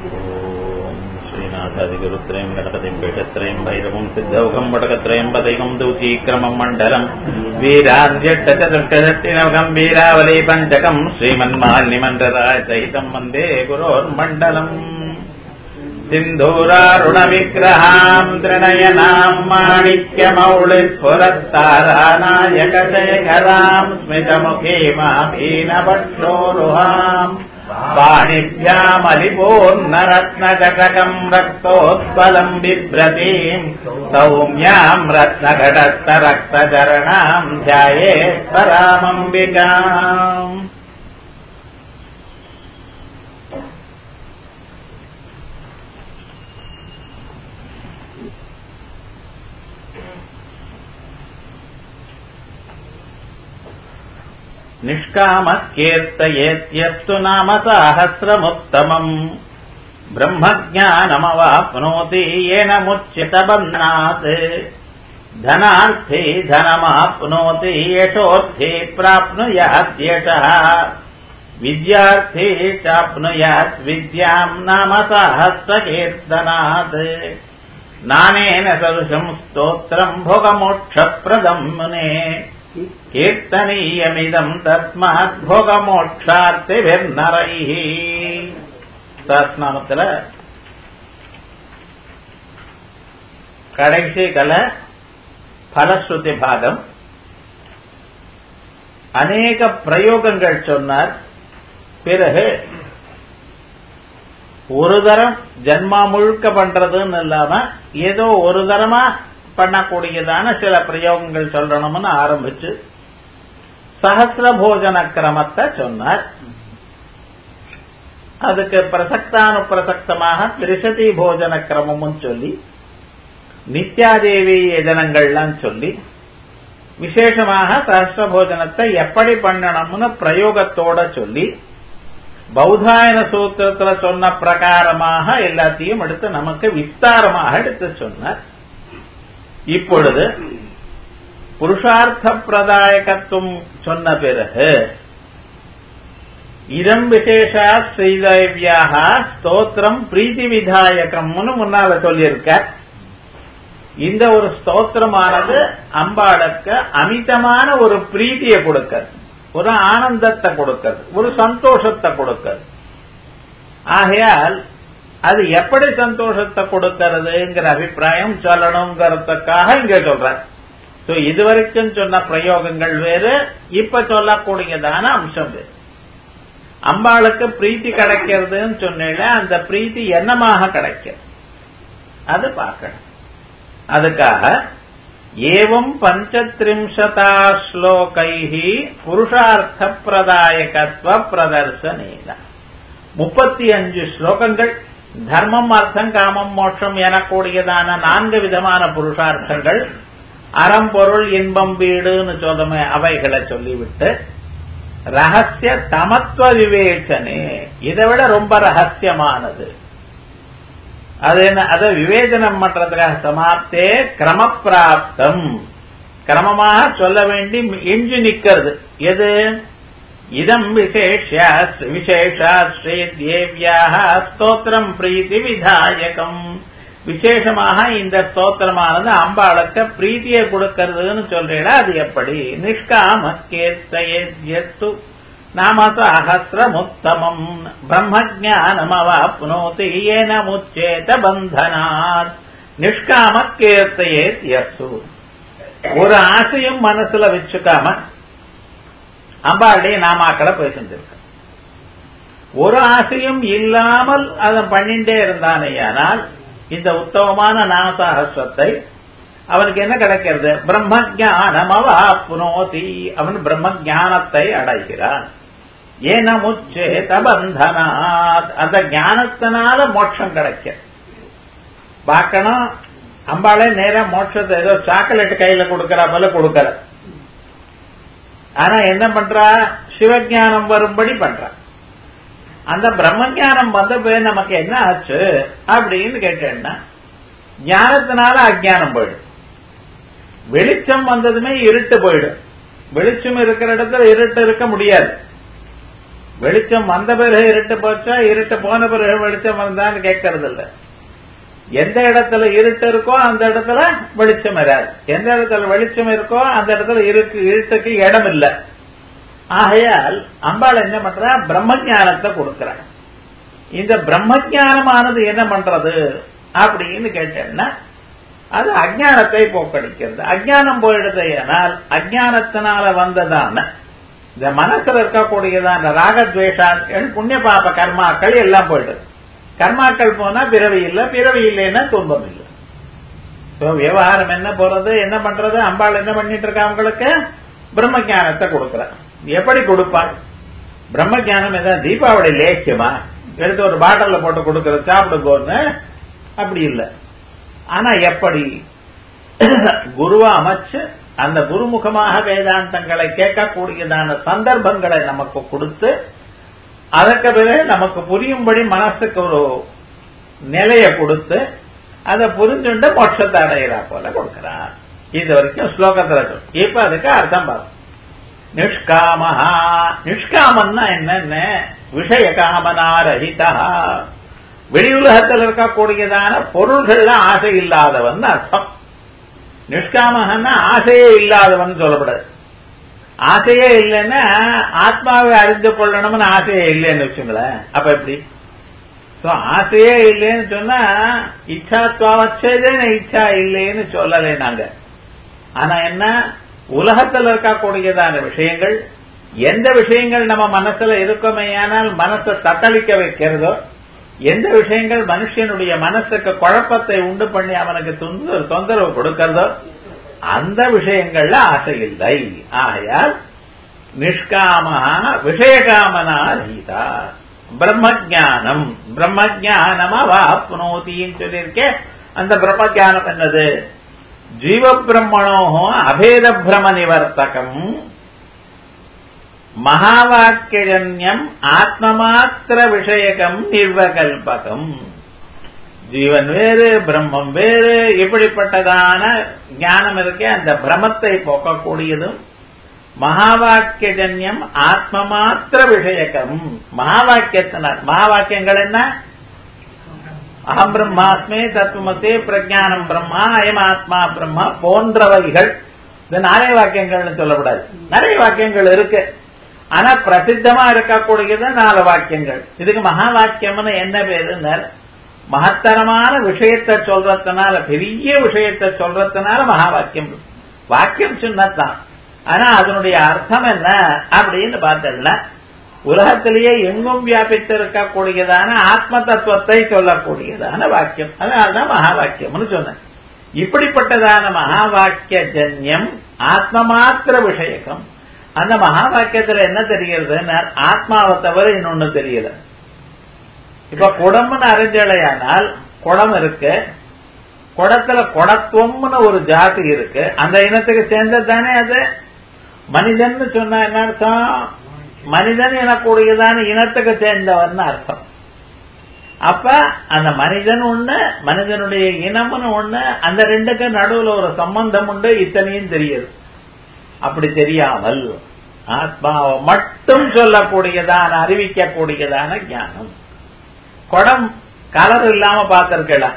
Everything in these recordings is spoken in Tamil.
ॐ श्रीनाथादिगुरुत्रयम् गणपतिम् पीठत्रयम् भैरवम् सिद्धौघम् वटकत्रयम् पदैकम् दूतीक्रमम् मण्डलम् वीरार्यष्टचतुष्टषष्टिनवकम् वीरावली पञ्चकम् श्रीमन्माल्निमण्डलाय सहितम् वन्दे गुरोर्मण्डलम् सिन्धूरारुणविग्रहाम् त्रिनयनाम् माणिक्यमौलिस्फुरत्तारानायकशेखराम् स्मितमुखीमाभीनवक्षोरुहाम् पाणिभ्यामलिपूर्णरत्नघटकम् रक्तोत्पलम् बिभ्रतीम् सौम्याम् रत्नघटस्थरक्तचरणाम् ध्यायेत्परामम्बिकाम् निष्कामकीर्तयेत्यस्तु नाम साहस्रमुत्तमम् ब्रह्मज्ञानमवाप्नोति येन मुच्यतबन्नात् धनार्थी धनमाप्नोति यशोर्थी प्राप्नुयाद्यशः विद्यार्थी चाप्नुयात् विद्याम् नाम साहस्रकीर्तनात् नानेन सदृशम् स्तोत्रम् भोगमोक्षप्रदम् मुने கீர்த்தனீயமிதம் தஸ்மாத் போகமோட்சார்த்திபிர்நரைः சாஸ்நாமத்தில் கடைசி கல பலஸ்ருதி பாகம் அநேக பிரயோகங்கள் சொன்னார் பிறகு ஒரு தரம் ஜன்மா முழுக்க பண்றதுன்னு இல்லாம ஏதோ ஒரு தரமா பண்ணக்கூடியதான சில பிரயோகங்கள் சொல்லணும்னு ஆரம்பிச்சு சகசிர போஜன கிரமத்தை சொன்னார் அதுக்கு பிரசக்தானு பிரசக்தமாக திரிசதி போஜன கிரமமும் சொல்லி நித்யாதேவி யஜனங்கள்லாம் சொல்லி விசேஷமாக சகசிர போஜனத்தை எப்படி பண்ணணும்னு பிரயோகத்தோட சொல்லி பௌதாயன சூத்திரத்துல சொன்ன பிரகாரமாக எல்லாத்தையும் எடுத்து நமக்கு விஸ்தாரமாக எடுத்து சொன்னார் இப்பொழுது புருஷார்த்த பிரதாயகத்துவம் சொன்ன பிறகு இதம் விசேஷா ஸ்ரீதேவியாக ஸ்தோத்திரம் பிரீத்தி விதாயகம்னு முன்னால சொல்லியிருக்க இந்த ஒரு ஸ்தோத்திரமானது அம்பாளுக்கு அமிதமான ஒரு பிரீத்தியை கொடுக்கிறது ஒரு ஆனந்தத்தை கொடுக்கிறது ஒரு சந்தோஷத்தை கொடுக்கிறது ஆகையால் அது எப்படி சந்தோஷத்தை கொடுக்கிறதுங்கிற அபிப்பிராயம் சொல்லணுங்கிறதுக்காக இங்க சொல்ற சோ இதுவரைக்கும் சொன்ன பிரயோகங்கள் வேறு இப்ப சொல்லக்கூடியதான அம்சம் வேறு அம்பாளுக்கு பிரீத்தி கிடைக்கிறதுன்னு சொன்னேன் அந்த பிரீத்தி என்னமாக கிடைக்கிறது அது பார்க்கணும் அதுக்காக ஏவம் பஞ்சத்ரிம்சதா ஸ்லோகைஹி புருஷார்த்த பிரதாயகத்துவ பிரதர்சனேன முப்பத்தி அஞ்சு ஸ்லோகங்கள் தர்மம் அர்த்தம் காமம் மோட்சம் எனக்கூடியதான நான்கு விதமான புருஷார்த்தங்கள் அறம் பொருள் இன்பம் வீடுன்னு சொல்லுமே அவைகளை சொல்லிவிட்டு ரகசிய தமத்துவ விவேச்சனே இதை விட ரொம்ப ரகசியமானது அது என்ன அதை விவேச்சனம் பண்றதுக்காக சமாப்தே கிரமப்பிராப்தம் கிரமமாக சொல்ல வேண்டி எஞ்சி நிக்கிறது எது இதம் விசேஷ விசேஷா ஸ்ரீதேவியாக ஸ்தோத்திரம் பிரீத்தி விதாயகம் விசேஷமாக இந்த ஸ்தோத்திரமானது அம்பாளுக்கு பிரீத்தியை கொடுக்கிறதுன்னு சொல்றேன் அது எப்படி நிஷ்காம கேத்து நாம சஹசிரமுத்தமம் பிரம்மஜானமவாப்னோதி ஏன முச்சேத பந்தனாத் நிஷ்காம கீர்த்தையே யசு ஒரு ஆசையும் மனசுல வச்சுக்காம அம்பாளுடைய நாமாக்களை பேசிட்டு ஒரு ஆசையும் இல்லாமல் அதை பண்ணிட்டே இருந்தானேயானால் இந்த உத்தமமான நாமசாகஸ்வத்தை அவனுக்கு என்ன கிடைக்கிறது பிரம்ம ஜானம் புனோதி அவன் பிரம்ம ஜானத்தை அடைகிறான் ஏன முச்சேத பந்தனாத் அந்த ஞானத்தினால மோட்சம் கிடைக்க பார்க்கணும் அம்பாளே நேரம் மோட்சத்தை ஏதோ சாக்லேட் கையில கொடுக்கற போல கொடுக்கற ஆனா என்ன பண்றா சிவஜானம் வரும்படி பண்றா அந்த பிரம்மஞானம் வந்த பேர் நமக்கு என்ன ஆச்சு அப்படின்னு கேட்டேன்னா ஞானத்தினால அஜானம் போயிடும் வெளிச்சம் வந்ததுமே இருட்டு போயிடும் வெளிச்சம் இருக்கிற இடத்துல இருட்டு இருக்க முடியாது வெளிச்சம் வந்த பிறகு இருட்டு போச்சா இருட்டு போன பிறகு வெளிச்சம் வந்தான்னு கேட்கறது இல்ல எந்த இடத்துல இருட்டு இருக்கோ அந்த இடத்துல வெளிச்சம் வராது எந்த இடத்துல வெளிச்சம் இருக்கோ அந்த இடத்துல இருக்கு இருட்டுக்கு இடம் இல்லை ஆகையால் அம்பாள் என்ன பண்றா பிரம்ம ஞானத்தை கொடுக்கிறார் இந்த பிரம்ம ஞானமானது என்ன பண்றது அப்படின்னு கேட்டேன்னா அது அஜானத்தை போக்கடிக்கிறது அஜானம் போயிடுது ஏனால் அஜானத்தினால வந்ததான இந்த மனசுல இருக்கக்கூடியதான ராகத்வேஷாக்கள் புண்ணிய பாப கர்மாக்கள் எல்லாம் போயிடுது கர்மாக்கள் போனா பிறவி இல்லை பிறவி இல்லைன்னா துன்பம் இல்லை விவகாரம் என்ன போறது என்ன பண்றது அம்பாள் என்ன பண்ணிட்டு இருக்கா அவங்களுக்கு பிரம்ம ஜானத்தை கொடுக்குற எப்படி கொடுப்பாள் பிரம்ம ஜானம் ஏதாவது தீபாவளி லேக்கியமா எடுத்து ஒரு பாட்டில போட்டு கொடுக்கறது சாப்பிடுங்கன்னு அப்படி இல்லை ஆனா எப்படி குருவா அமைச்சு அந்த குருமுகமாக வேதாந்தங்களை கேட்கக்கூடியதான சந்தர்ப்பங்களை நமக்கு கொடுத்து அதற்கு பிறகு நமக்கு புரியும்படி மனசுக்கு ஒரு நிலையை கொடுத்து அதை புரிஞ்சுண்டு மோட்சத்தை அடைகிறா போல கொடுக்கிறார் இது வரைக்கும் ஸ்லோகத்துல இப்ப அதுக்கு அர்த்தம் பார்க்கும் நிஷ்காமஹா நிஷ்காமன்னா என்னென்ன விஷய காமனாரஹிதா வெளியுலகத்தில் இருக்கக்கூடியதான பொருள்கள்ல ஆசை இல்லாதவன் அர்த்தம் நிஷ்காமகன்னா ஆசையே இல்லாதவன் சொல்லப்படாது ஆசையே இல்லைன்னா ஆத்மாவை அறிந்து கொள்ளணும்னு ஆசையே இல்லைன்னு வச்சுங்களேன் அப்ப எப்படி ஆசையே இல்லைன்னு சொன்னா இச்சாத்வாவச்சேதேன இச்சா இல்லைன்னு சொல்லலை நாங்க ஆனா என்ன உலகத்தில் இருக்கக்கூடியதான விஷயங்கள் எந்த விஷயங்கள் நம்ம மனசுல இருக்குமேயானால் மனசை தத்தளிக்க வைக்கிறதோ எந்த விஷயங்கள் மனுஷனுடைய மனசுக்கு குழப்பத்தை உண்டு பண்ணி அவனுக்கு தொந்தரவு கொடுக்கிறதோ அந்த விஷயங்கள்ல ஆசை இல்லை ஆகையால் நிஷ்காமா விஷயகாமனா ரீதா பிரம்மஜானம் பிரம்மஜானம் அவாப்னோத்தின்னு சொல்லியிருக்கேன் அந்த பிரம்மஜானம் என்னது ஜீவ பிரம்மணோ அபேத பிரம நிவர்த்தகம் மகாவாக்கியஜன்யம் ஆத்மமாத்திர விஷயகம் நிர்வகல்பகம் ஜீவன் வேறு பிரம்மம் வேறு இப்படிப்பட்டதான ஞானம் இருக்கே அந்த பிரமத்தை போக்கக்கூடியதும் மகாவாக்கியஜன்யம் ஆத்மமாத்திர விஷயகம் மகாவாக்கியத்தினர் மகாவாக்கியங்கள் என்ன அகம் பிரம்மாஸ்மே தத்துவமத்தே பிரஜானம் பிரம்மா அயம் ஆத்மா பிரம்மா போன்றவைகள் இது நிறைய வாக்கியங்கள்னு சொல்லக்கூடாது நிறைய வாக்கியங்கள் இருக்கு ஆனா பிரசித்தமா இருக்கக்கூடியது நாலு வாக்கியங்கள் இதுக்கு மகா வாக்கியம்னு என்ன பேருன்னு மகத்தரமான விஷயத்தை சொல்றதுனால பெரிய விஷயத்தை சொல்றதுனால மகா வாக்கியம் வாக்கியம் சின்னத்தான் ஆனா அதனுடைய அர்த்தம் என்ன அப்படின்னு பார்த்தல உலகத்திலேயே எங்கும் வியாபித்து இருக்கக்கூடியதான ஆத்ம தத்துவத்தை சொல்லக்கூடியதான வாக்கியம் அதனால்தான் மகா வாக்கியம்னு சொன்னேன் இப்படிப்பட்டதான மகா வாக்கிய ஜன்யம் ஆத்ம மாத்திர விஷயக்கம் அந்த மகா வாக்கியத்துல என்ன தெரிகிறது ஆத்மாவை தவிர இன்னொன்னு தெரியல இப்ப குடம்னு அறிஞ்சலையானால் குடம் இருக்கு குடத்துல குடத்துவம்னு ஒரு ஜாதி இருக்கு அந்த இனத்துக்கு சேர்ந்தது தானே அது மனிதன் சொன்னா என்ன அர்த்தம் மனிதன் எனக்கூடியதான இனத்துக்கு சேர்ந்தவன் அர்த்தம் அப்ப அந்த மனிதன் ஒண்ணு மனிதனுடைய இனம்னு ஒண்ணு அந்த ரெண்டுக்கு நடுவுல ஒரு சம்பந்தம் உண்டு இத்தனையும் தெரியுது அப்படி தெரியாமல் ஆத்மாவை மட்டும் சொல்லக்கூடியதான அறிவிக்கக்கூடியதான ஞானம் குடம் கலர் இல்லாம பார்த்திருக்கலாம்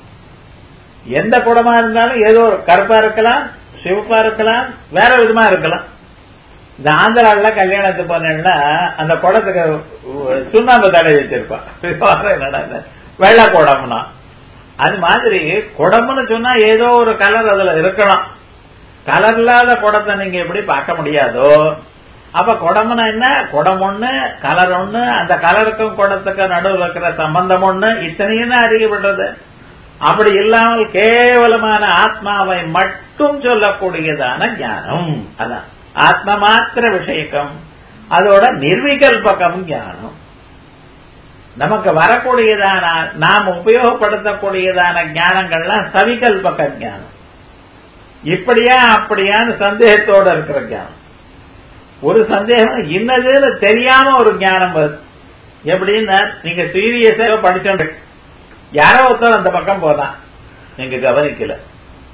எந்த குடமா இருந்தாலும் ஏதோ கருப்பா இருக்கலாம் சிவப்பா இருக்கலாம் வேற விதமா இருக்கலாம் இந்த ஆந்திரால கல்யாணத்துக்கு போனேன்னா அந்த குடத்துக்கு சுண்ணாம்பு தடை வச்சிருப்பான் வெள்ளை குடம்னா அது மாதிரி குடம்னு சொன்னா ஏதோ ஒரு கலர் அதுல இருக்கலாம் கலர் இல்லாத குடத்தை நீங்க எப்படி பார்க்க முடியாதோ அப்ப குடம்னா என்ன குடம் ஒண்ணு கலர் ஒண்ணு அந்த கலருக்கும் குடத்துக்கும் நடுவில் இருக்கிற சம்பந்தம் ஒண்ணு இத்தனையும் தான் அறியப்படுறது அப்படி இல்லாமல் கேவலமான ஆத்மாவை மட்டும் சொல்லக்கூடியதான ஞானம் அதான் ஆத்ம மாத்திர விஷயக்கம் அதோட நிர்விகல்பகம் ஞானம் நமக்கு வரக்கூடியதான நாம் உபயோகப்படுத்தக்கூடியதான ஞானங்கள்லாம் சவிகல்பக ஞானம் இப்படியா அப்படியான்னு சந்தேகத்தோட இருக்கிற ஞானம் ஒரு சந்தேகம் இன்னதுன்னு தெரியாம ஒரு ஞானம் வருது எப்படின்னா நீங்க சீரியஸா படிச்சோம் யாரோ ஒருத்தர் அந்த பக்கம் போனான் நீங்க கவனிக்கல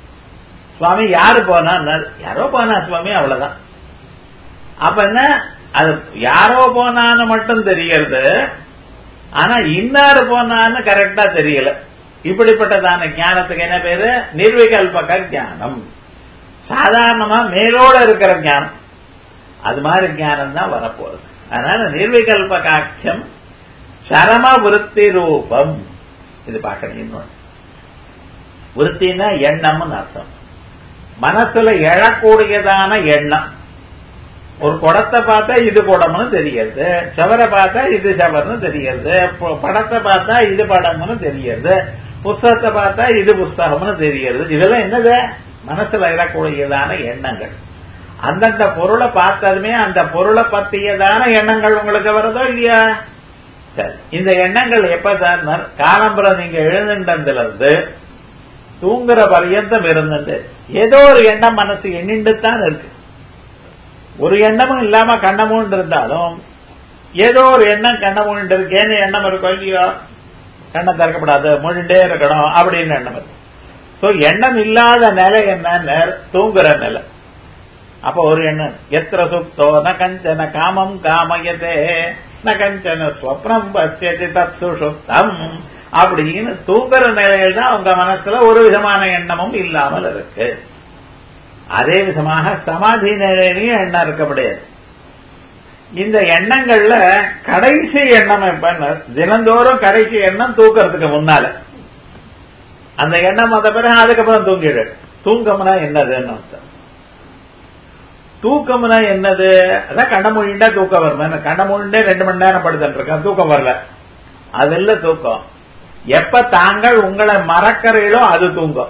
சுவாமி யாரு போனா யாரோ போனா சுவாமி அவ்வளவுதான் அப்ப என்ன அது யாரோ போனான்னு மட்டும் தெரியறது ஆனா இன்னாரு போனான்னு கரெக்டா தெரியல இப்படிப்பட்டதான ஞானத்துக்கு என்ன பேரு நிர்விகல்பக ஞானம் சாதாரணமா மேலோட இருக்கிற ஞானம் அது மாதிரி ஞானம் தான் வரப்போகுது அதனால நிர்விகல்பகாட்சியம் சரம விருத்தி ரூபம் இது பார்க்கணும் இன்னொன்று விருத்தினா எண்ணம்னு அர்த்தம் மனசுல எழக்கூடியதான எண்ணம் ஒரு குடத்தை பார்த்தா இது குடம்னு தெரியுது சவரை பார்த்தா இது சவர்னு தெரியுது படத்தை பார்த்தா இது படம்னு தெரியுது புஸ்தகத்தை பார்த்தா இது புஸ்தகம்னு தெரியுது இதெல்லாம் என்னது மனசுல எழக்கூடியதான எண்ணங்கள் அந்தந்த பொருளை பார்த்ததுமே அந்த பொருளை பத்தியதான எண்ணங்கள் உங்களுக்கு வருதோ இல்லையா சரி இந்த எண்ணங்கள் எப்பதான் காலம்புறம் நீங்க எழுந்துட்டதுல இருந்து தூங்குற பர்யந்தம் இருந்தது ஏதோ ஒரு எண்ணம் மனசு எண்ணிண்டு தான் இருக்கு ஒரு எண்ணமும் இல்லாம கண்ணமூண்டு இருந்தாலும் ஏதோ ஒரு எண்ணம் கண்ணமூண்டு இருக்கேன்னு எண்ணம் இருக்கும் இல்லையோ கண்ணை திறக்கப்படாது மூழ்கிண்டே இருக்கணும் அப்படின்னு எண்ணம் இருக்கு சோ எண்ணம் இல்லாத நிலை என்ன தூங்குற நிலை அப்ப ஒரு எண்ணம் எத்திர சுப்தோ ந கஞ்சன காமம் காமயதே ந கஞ்சன ஸ்வப்னம் பசியதி தத் சுஷுப்தம் அப்படின்னு தூங்குற நிலையில் தான் உங்க மனசுல ஒரு விதமான எண்ணமும் இல்லாமல் இருக்கு அதே விதமாக சமாதி நிலையிலையும் எண்ணம் இருக்க முடியாது இந்த எண்ணங்கள்ல கடைசி எண்ணம் எப்ப தினந்தோறும் கடைசி எண்ணம் தூக்கிறதுக்கு முன்னால அந்த எண்ணம் வந்த பிறகு அதுக்கப்புறம் தூங்கிடு தூக்கம்னா என்னதுன்னு அர்த்தம் தூக்கம்னா என்னது அதான் கண்ண மொழிண்டா தூக்கம் வரும் கண்ண மொழிண்டே ரெண்டு மணி நேரம் படுத்துட்டு இருக்கேன் தூக்கம் வரல அது இல்ல தூக்கம் எப்ப தாங்கள் உங்களை மறக்கிறீங்களோ அது தூங்கும்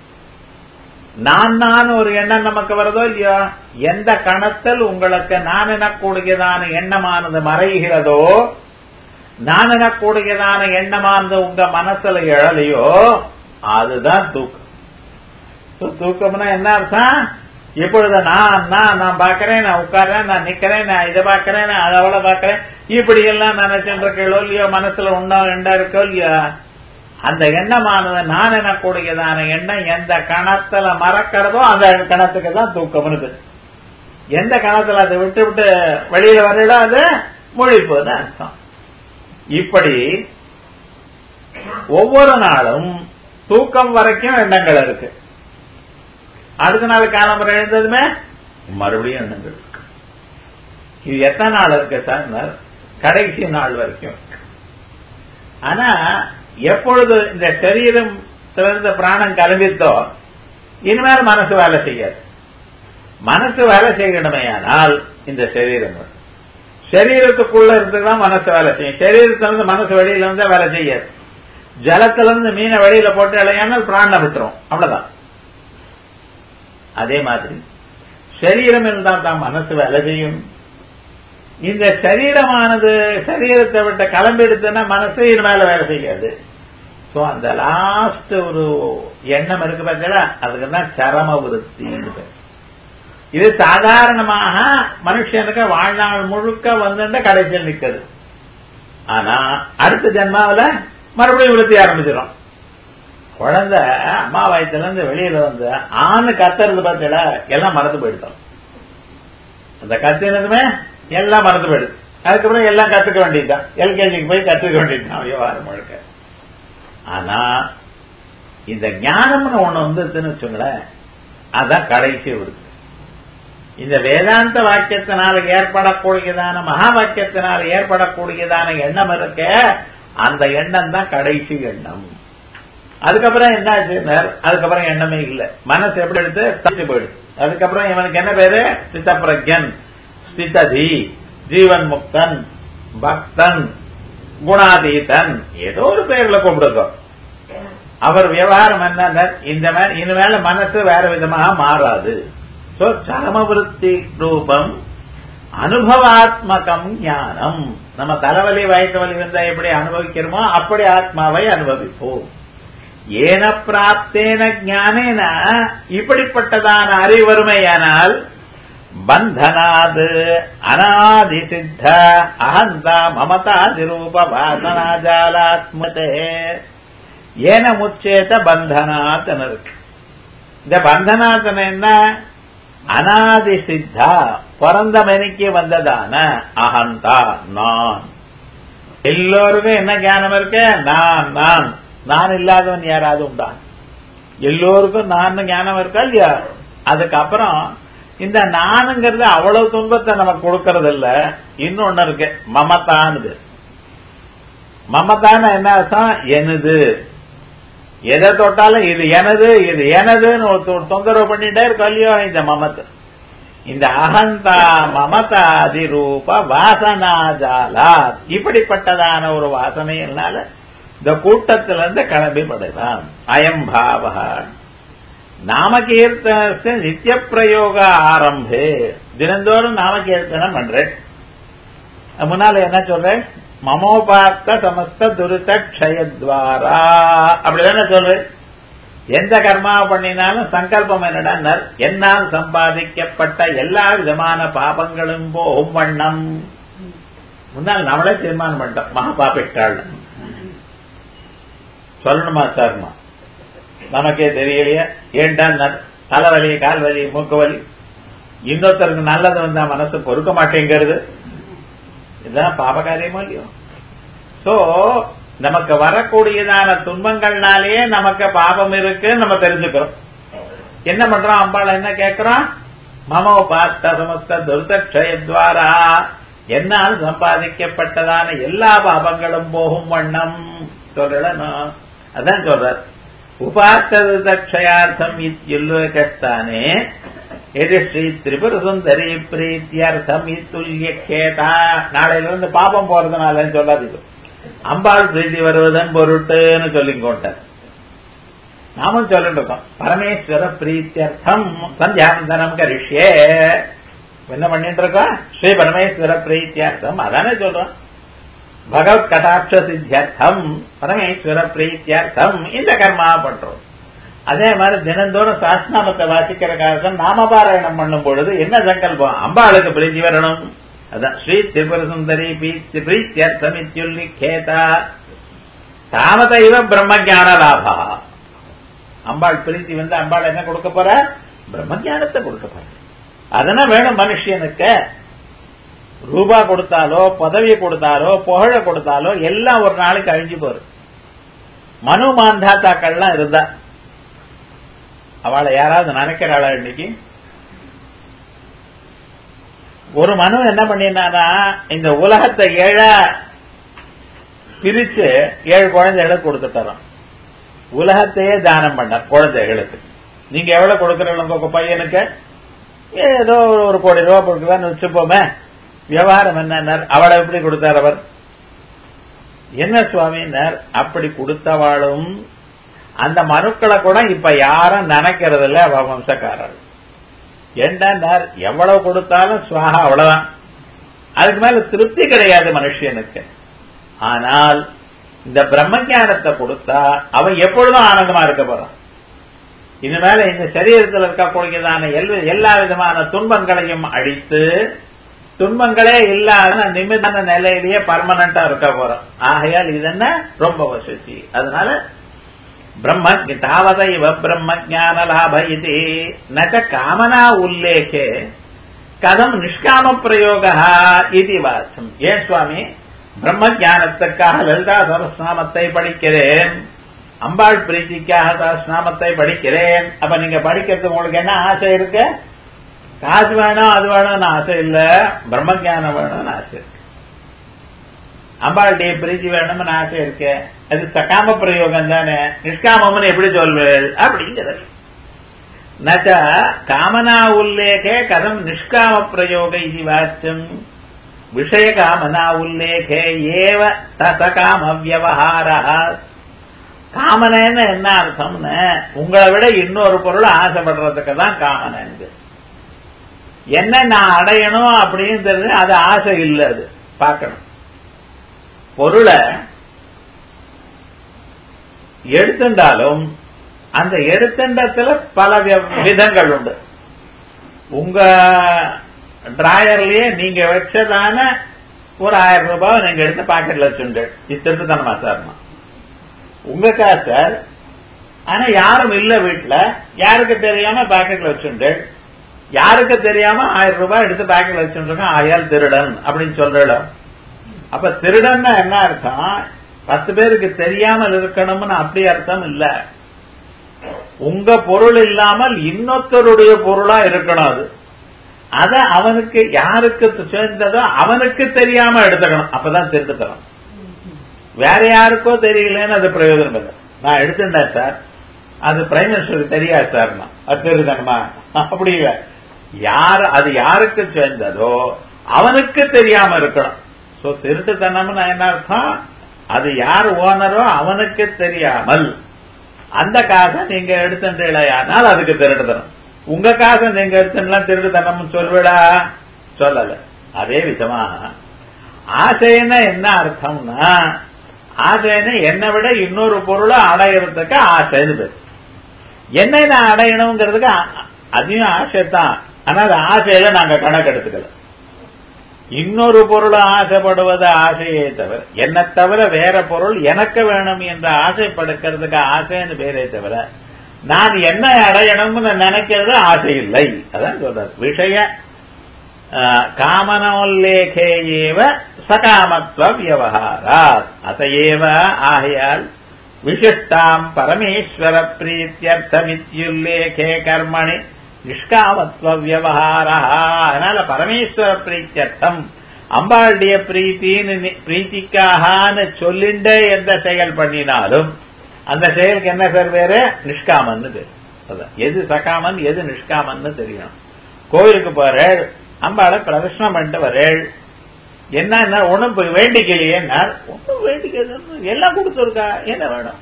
நான் நான் ஒரு எண்ணம் நமக்கு வருதோ இல்லையோ எந்த கணத்தில் உங்களுக்கு நான் எனக்கூடியதான எண்ணமானது மறைகிறதோ நான் எனக்கூடியதான எண்ணமானது உங்க மனசுல எழலையோ அதுதான் தூக்கம் தூக்கம்னா என்ன அர்த்தம் இப்பொழுது நான் நான் நான் பாக்கிறேன் நான் உட்கார்றேன் நான் நிக்கிறேன் நான் இதை பாக்கிறேன் நான் அதை அவளை பாக்கிறேன் இப்படி எல்லாம் நினைச்சுட்டு இருக்கோ இல்லையோ மனசுல உண்டா ரெண்டா இருக்கோ இல்லையா அந்த எண்ணமானது நான் எனக்கூடியதான எண்ணம் எந்த கணத்துல மறக்கிறதோ அந்த கணத்துக்கு தான் தூக்கம் இருக்கு எந்த கணத்துல அதை விட்டு விட்டு வெளியில வரல அது மொழிப்போது அர்த்தம் இப்படி ஒவ்வொரு நாளும் தூக்கம் வரைக்கும் எண்ணங்கள் இருக்கு அடுத்த நாள் காலம்பரம் எழுந்ததுமே மறுபடியும் எண்ணங்கள் இருக்கு இது எத்தனை நாள் இருக்கு சார் கடைசி நாள் வரைக்கும் ஆனா எப்பொழுது இந்த சரீரம் திறந்த பிராணம் கிளம்பித்தோ இனிமேல் மனசு வேலை செய்யாது மனசு வேலை செய்யணுமையானால் இந்த சரீரம் சரீரத்துக்குள்ள இருந்துதான் மனசு வேலை செய்யும் சரீரத்திலிருந்து மனசு வெளியில இருந்தா வேலை செய்யாது ஜலத்திலிருந்து மீனை வெளியில போட்டு இளையாமல் பிராணம் விட்டுரும் அவ்வளவுதான் அதே மாதிரி சரீரம் இருந்தால் தான் மனசு வேலை செய்யும் இந்த சரீரமானது சரீரத்தை விட்ட கிளம்பிடுதுன்னா மனசு இது மேல வேலை செய்யாது சோ அந்த லாஸ்ட் ஒரு எண்ணம் இருக்கு பார்த்தீங்களா அதுக்கு தான் சரம விருத்தி இது சாதாரணமாக மனுஷனுக்கு வாழ்நாள் முழுக்க வந்துட்டு கடைசியில் நிற்குது ஆனா அடுத்த ஜென்மாவில மறுபடியும் விருத்தி ஆரம்பிச்சிடும் குழந்தை அம்மா வயத்துல இருந்து வெளியில வந்து ஆணு கத்துறது பார்த்தீங்களா எல்லாம் மறந்து போயிட்டோம் அந்த கத்தினதுமே எல்லாம் மறந்து போயிடுது அதுக்கப்புறம் எல்லாம் கத்துக்க வேண்டியதுதான் எல்கேஜிக்கு போய் கத்துக்க வேண்டியதுதான் விவகாரம் முழுக்க ஆனா இந்த ஞானம்னு ஒண்ணு வந்துருதுன்னு வச்சுங்களேன் அதான் கடைசி விடுது இந்த வேதாந்த வாக்கியத்தினால் ஏற்படக்கூடியதான மகா வாக்கியத்தினால் ஏற்படக்கூடியதான எண்ணம் இருக்க அந்த எண்ணம் தான் கடைசி எண்ணம் அதுக்கப்புறம் என்ன ஆச்சுன்னார் அதுக்கப்புறம் எண்ணமே இல்லை மனசு எப்படி எடுத்து தச்சு போயிடுது அதுக்கப்புறம் இவனுக்கு என்ன பேரு சித்தப்பிரஜன் ஸ்திததி ஜீவன் முக்தன் பக்தன் குணாதீதன் ஏதோ ஒரு பெயர்ல கூப்பிடுங்க அவர் விவகாரம் என்ன இந்த மேல இனிமேல மனசு வேற விதமாக மாறாது சோ சரமவிருத்தி ரூபம் அனுபவாத்மகம் ஞானம் நம்ம தலைவலி வயிற்று வலி வந்தா எப்படி அனுபவிக்கிறோமோ அப்படி ஆத்மாவை அனுபவிப்போம் ஏன பிராப்தேன ஞானேன இப்படிப்பட்டதான அறிவருமையானால் பந்தனாது அநாதி சித்த அகந்தா மமதாதி ரூப வாசனாஜாலாத்மதே ஏன முச்சேத பந்தனாத்தன இருக்கு இந்த பந்தனாத்தன என்ன அனாதி சித்தா பிறந்த மணிக்கு வந்ததான அகந்தா நான் எல்லோருக்கும் என்ன ஞானம் இருக்கு நான் நான் நான் இல்லாதவன் யாராவது உண்டா எல்லோருக்கும் நான் ஞானம் இருக்கா இல்லையா அதுக்கப்புறம் இந்த நானுங்கிறது அவ்வளவு துன்பத்தை நமக்கு கொடுக்கறது இல்ல இன்னொன்னு இருக்கு மமதானுது மமதான என்ன அர்த்தம் எனது எதை தொட்டாலும் இது எனது இது எனதுன்னு ஒரு தொந்தரவு பண்ணிட்டே இருக்கோம் இல்லையோ இந்த மமத்து இந்த அகந்தா மமதாதி ரூப வாசனாஜாலா இப்படிப்பட்டதான ஒரு வாசனையினால இந்த கூட்டத்திலிருந்து கிளம்பிப்படுதான் அயம் பாவ நாமகீர்த்தனத்து நித்திய பிரயோக ஆரம்பே தினந்தோறும் நாமகீர்த்தனம் பண்றேன் முன்னால என்ன சொல்றேன் மமோபாத்த சமஸ்த துருத்த க்ஷயத்வாரா அப்படிதானே சொல்றேன் எந்த கர்மா பண்ணினாலும் சங்கல்பம் என்னடா என்னால் சம்பாதிக்கப்பட்ட எல்லா விதமான பாபங்களும் போகும் வண்ணம் முன்னால் நம்மளே தீர்மானம் பண்ணிட்டோம் மகாபாபிட்டாள் சொல்லணுமா சார்மா நமக்கே தெரியலையே ஏன்டா தலைவலி கால்வலி மூக்கு வலி இன்னொருத்தருக்கு நல்லது வந்தா மனசு பொறுக்க மாட்டேங்கிறது இதுதான் பாபகாரியமோ இல்லையோ சோ நமக்கு வரக்கூடியதான துன்பங்கள்னாலேயே நமக்கு பாபம் இருக்கு நம்ம தெரிஞ்சுக்கிறோம் என்ன பண்றோம் அம்பாள் என்ன கேட்கிறோம் மமோ பார்த்த சமஸ்த துர்தக்ஷயத்வாரா என்னால் சம்பாதிக்கப்பட்டதான எல்லா பாபங்களும் போகும் வண்ணம் சொல்லணும் அதான் சொல்றார் உபாத்ததக்ஷயார்த்தம் இத்யுல்லோகஸ்தானே எது ஸ்ரீ திரிபுர சுந்தரி பிரீத்தியர்த்தம் இத்துல்ய கேதா நாளையில இருந்து பாபம் போறதுனாலன்னு சொல்லாதீங்க அம்பாள் பிரீத்தி வருவதன் பொருட்டுன்னு சொல்லிக்கோட்டார் நாமும் சொல்லிட்டு இருக்கோம் பரமேஸ்வர பிரீத்தியர்த்தம் சந்தியாந்தனம் கரிஷ்யே என்ன பண்ணிட்டு இருக்கோம் ஸ்ரீ பரமேஸ்வர பிரீத்தியர்த்தம் அதானே சொல்றோம் பகவத் கடாட்ச சித்தியர்த்தம் பரமேஸ்வர பிரீத்தியர்த்தம் இந்த கர்மா பண்றோம் அதே மாதிரி தினந்தோறும் சாஸ்நாமத்தை வாசிக்கிற காலத்தில் நாமபாராயணம் பண்ணும் பொழுது என்ன சங்கல்பம் அம்பாளுக்கு பிரீத்தி வரணும் அதான் ஸ்ரீ திரிபுர சுந்தரி பிரீத்தியர்த்தம் இத்யுல்லி கேதா தாமதைவ பிரம்ம ஜான லாபா அம்பாள் பிரீத்தி வந்து அம்பாள் என்ன கொடுக்க போற பிரம்ம ஜானத்தை கொடுக்க போற அதெல்லாம் வேணும் மனுஷனுக்கு ரூபா கொடுத்தாலோ பதவியை கொடுத்தாலோ புகழ கொடுத்தாலோ எல்லாம் ஒரு நாளைக்கு அழிஞ்சு போறது மனு மாந்தாத்தாக்கள்லாம் இருந்தா அவளை யாராவது நினைக்கிறாளா இன்னைக்கு ஒரு மனு என்ன பண்ணினானா இந்த உலகத்தை ஏழா பிரிச்சு ஏழு குழந்தைகளுக்கு கொடுத்துட்டாராம் உலகத்தையே தானம் பண்ண குழந்தைகளுக்கு நீங்க எவ்வளவு கொடுக்கறீங்க உங்க பையனுக்கு ஏதோ ஒரு கோடி ரூபாய் கொடுக்கலான்னு வச்சுப்போமே விவகாரம் என்ன அவளை எப்படி கொடுத்தார் அவர் என்ன சுவாமினர் அப்படி கொடுத்தவாளும் அந்த மனுக்களை கூட இப்ப யாரும் நினைக்கிறது இல்ல அவ வம்சக்காரர்கள் ஏண்டார் எவ்வளவு கொடுத்தாலும் சுவாகா அவ்வளவுதான் அதுக்கு மேல திருப்தி கிடையாது மனுஷனுக்கு ஆனால் இந்த பிரம்மஞானத்தை கொடுத்தா அவன் எப்பொழுதும் ஆனந்தமா இருக்க போறான் இனிமேல இந்த சரீரத்தில் இருக்கக்கூடியதான எல்லா விதமான துன்பங்களையும் அழித்து துன்பங்களே இல்லாத நிமிதான நிலையிலேயே பர்மனண்டா இருக்க போறோம் ஆகையால் இது என்ன ரொம்ப வசதி அதனால பிரம்ம தாவத இவ பிரம்ம ஜான லாப இது நச்ச காமனா உல்லேகே கதம் நிஷ்காம பிரயோக இது வாசம் ஏன் சுவாமி பிரம்ம ஜானத்துக்காக லலிதா சரஸ்நாமத்தை படிக்கிறேன் அம்பாள் பிரீத்திக்காக சரஸ்நாமத்தை படிக்கிறேன் அப்ப நீங்க படிக்கிறது உங்களுக்கு என்ன ஆசை இருக்கு காசு வேணும் அது வேணும்னு ஆசை இல்ல பிரம்ம ஜானம் வேணும்னு ஆசை இருக்கு அம்பாளுடைய பிரீத்தி வேணும்னு ஆசை இருக்கு அது சகாம பிரயோகம் தானே நிஷ்காமம்னு எப்படி சொல்வேள் அப்படிங்கிறது நச்ச காமனா உல்லேகே கதம் நிஷ்காம பிரயோக இது வாச்சியம் விஷய காமனா உல்லேகே ஏவ தசகாம வியவஹார காமனன்னு என்ன அர்த்தம்னு உங்களை விட இன்னொரு பொருள் ஆசைப்படுறதுக்கு தான் காமனு என்ன நான் அடையணும் அப்படின்னு தெரிஞ்சு அது ஆசை இல்லை அது பார்க்கணும் பொருளை எடுத்துட்டாலும் அந்த எடுத்துண்டத்துல பல விதங்கள் உண்டு உங்க டிராயர்லயே நீங்க வச்சதான ஒரு ஆயிரம் ரூபாய் நீங்க எடுத்து பாக்கெட்ல வச்சுண்டு இத்திருந்து தானே சார்மா உங்க காசு ஆனா யாரும் இல்ல வீட்டுல யாருக்கு தெரியாம பாக்கெட்ல வச்சுண்டு யாருக்கு தெரியாம ஆயிரம் ரூபாய் எடுத்து பேக்கில் வச்சுருக்கோம் ஆயால் திருடன் அப்படின்னு சொல்றோம் அப்ப திருடன்னா என்ன அர்த்தம் பத்து பேருக்கு தெரியாமல் இருக்கணும்னு அப்படி அர்த்தம் இல்ல உங்க பொருள் இல்லாமல் இன்னொருத்தருடைய பொருளா இருக்கணும் அது அத அவனுக்கு யாருக்கு சேர்ந்ததோ அவனுக்கு தெரியாம எடுத்துக்கணும் அப்பதான் திருட்டுத்தரம் வேற யாருக்கோ தெரியலன்னு அது பிரயோஜனம் இல்லை நான் எடுத்துட்டேன் சார் அது பிரைம் மினிஸ்டருக்கு தெரியாது சார் அது தெரியுதாங்கம்மா அப்படி இல்லை யார் அது யாருக்கு சேர்ந்ததோ அவனுக்கு தெரியாம இருக்கணும் சோ திருட்டுத்தனம்னு என்ன அர்த்தம் அது யார் ஓனரோ அவனுக்கு தெரியாமல் அந்த காசை நீங்க எடுத்துட்டீங்களேயானால் அதுக்கு திருட்டுத்தனம் உங்க காசை நீங்க எடுத்துலாம் திருட்டுத்தனம் சொல்விடா சொல்லல அதே விதமாக ஆசைன்னா என்ன அர்த்தம்னா ஆசைன்னு என்னை விட இன்னொரு பொருளை அடையிறதுக்கு ஆசைன்னு பேர் என்னை நான் அடையணுங்கிறதுக்கு அதையும் ஆசை தான் ஆனா அது ஆசையில நாங்க கணக்கு எடுத்துக்கல இன்னொரு பொருள் ஆசைப்படுவது ஆசையே தவிர என்ன தவிர வேற பொருள் எனக்கு வேணும் என்று ஆசைப்படுக்கிறதுக்கு ஆசைன்னு பேரே தவிர நான் என்ன அடையணும்னு நினைக்கிறது ஆசை இல்லை அதான் சொல்றார் விஷய காமனோல்லேகே ஏவ சகாமத்துவ வியவகாராத் அதையேவ ஆகையால் விசிஷ்டாம் பரமேஸ்வர பிரீத்தியர்த்தமித்யுல்லேகே கர்மணி நிஷ்காமத்துவ வியவகாரா அதனால பரமேஸ்வர பிரீத்தியர்த்தம் அம்பாளுடைய பிரீத்தின்னு பிரீத்திக்காகனு சொல்லிண்டே எந்த செயல் பண்ணினாலும் அந்த செயலுக்கு என்ன பேர் வேறு நிஷ்காமன்னு பேர் எது சகாமன் எது நிஷ்காமன்னு தெரியணும் கோயிலுக்கு போறேள் அம்பாளை பிரதர்ஷனம் பண்ணிட்டு வரேள் என்ன ஒண்ணும் வேண்டிக்கலையே ஒன்னும் வேண்டிக்கிறது எல்லாம் கொடுத்துருக்கா என்ன வேணும்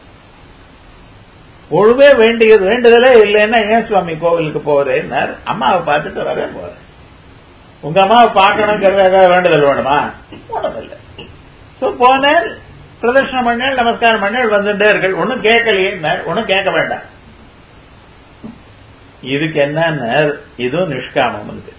ஒழுவே வேண்டியது வேண்டுதலே இல்லைன்னா ஏன் சுவாமி கோவிலுக்கு போறேன்னார் அம்மாவை பார்த்துட்டு வரேன் போறேன் உங்க அம்மாவை பார்க்கணுங்கிறது ஏதாவது வேண்டுதல் வேணுமா ஒண்ணும் இல்லை ஸோ போனேன் பிரதர்ஷனம் பண்ணேன் நமஸ்காரம் பண்ணேன் வந்துட்டே இருக்கு ஒன்னும் கேட்கலையே ஒன்னும் கேட்க வேண்டாம் இதுக்கு என்னன்னு இதுவும் நிஷ்காமம் இருக்கு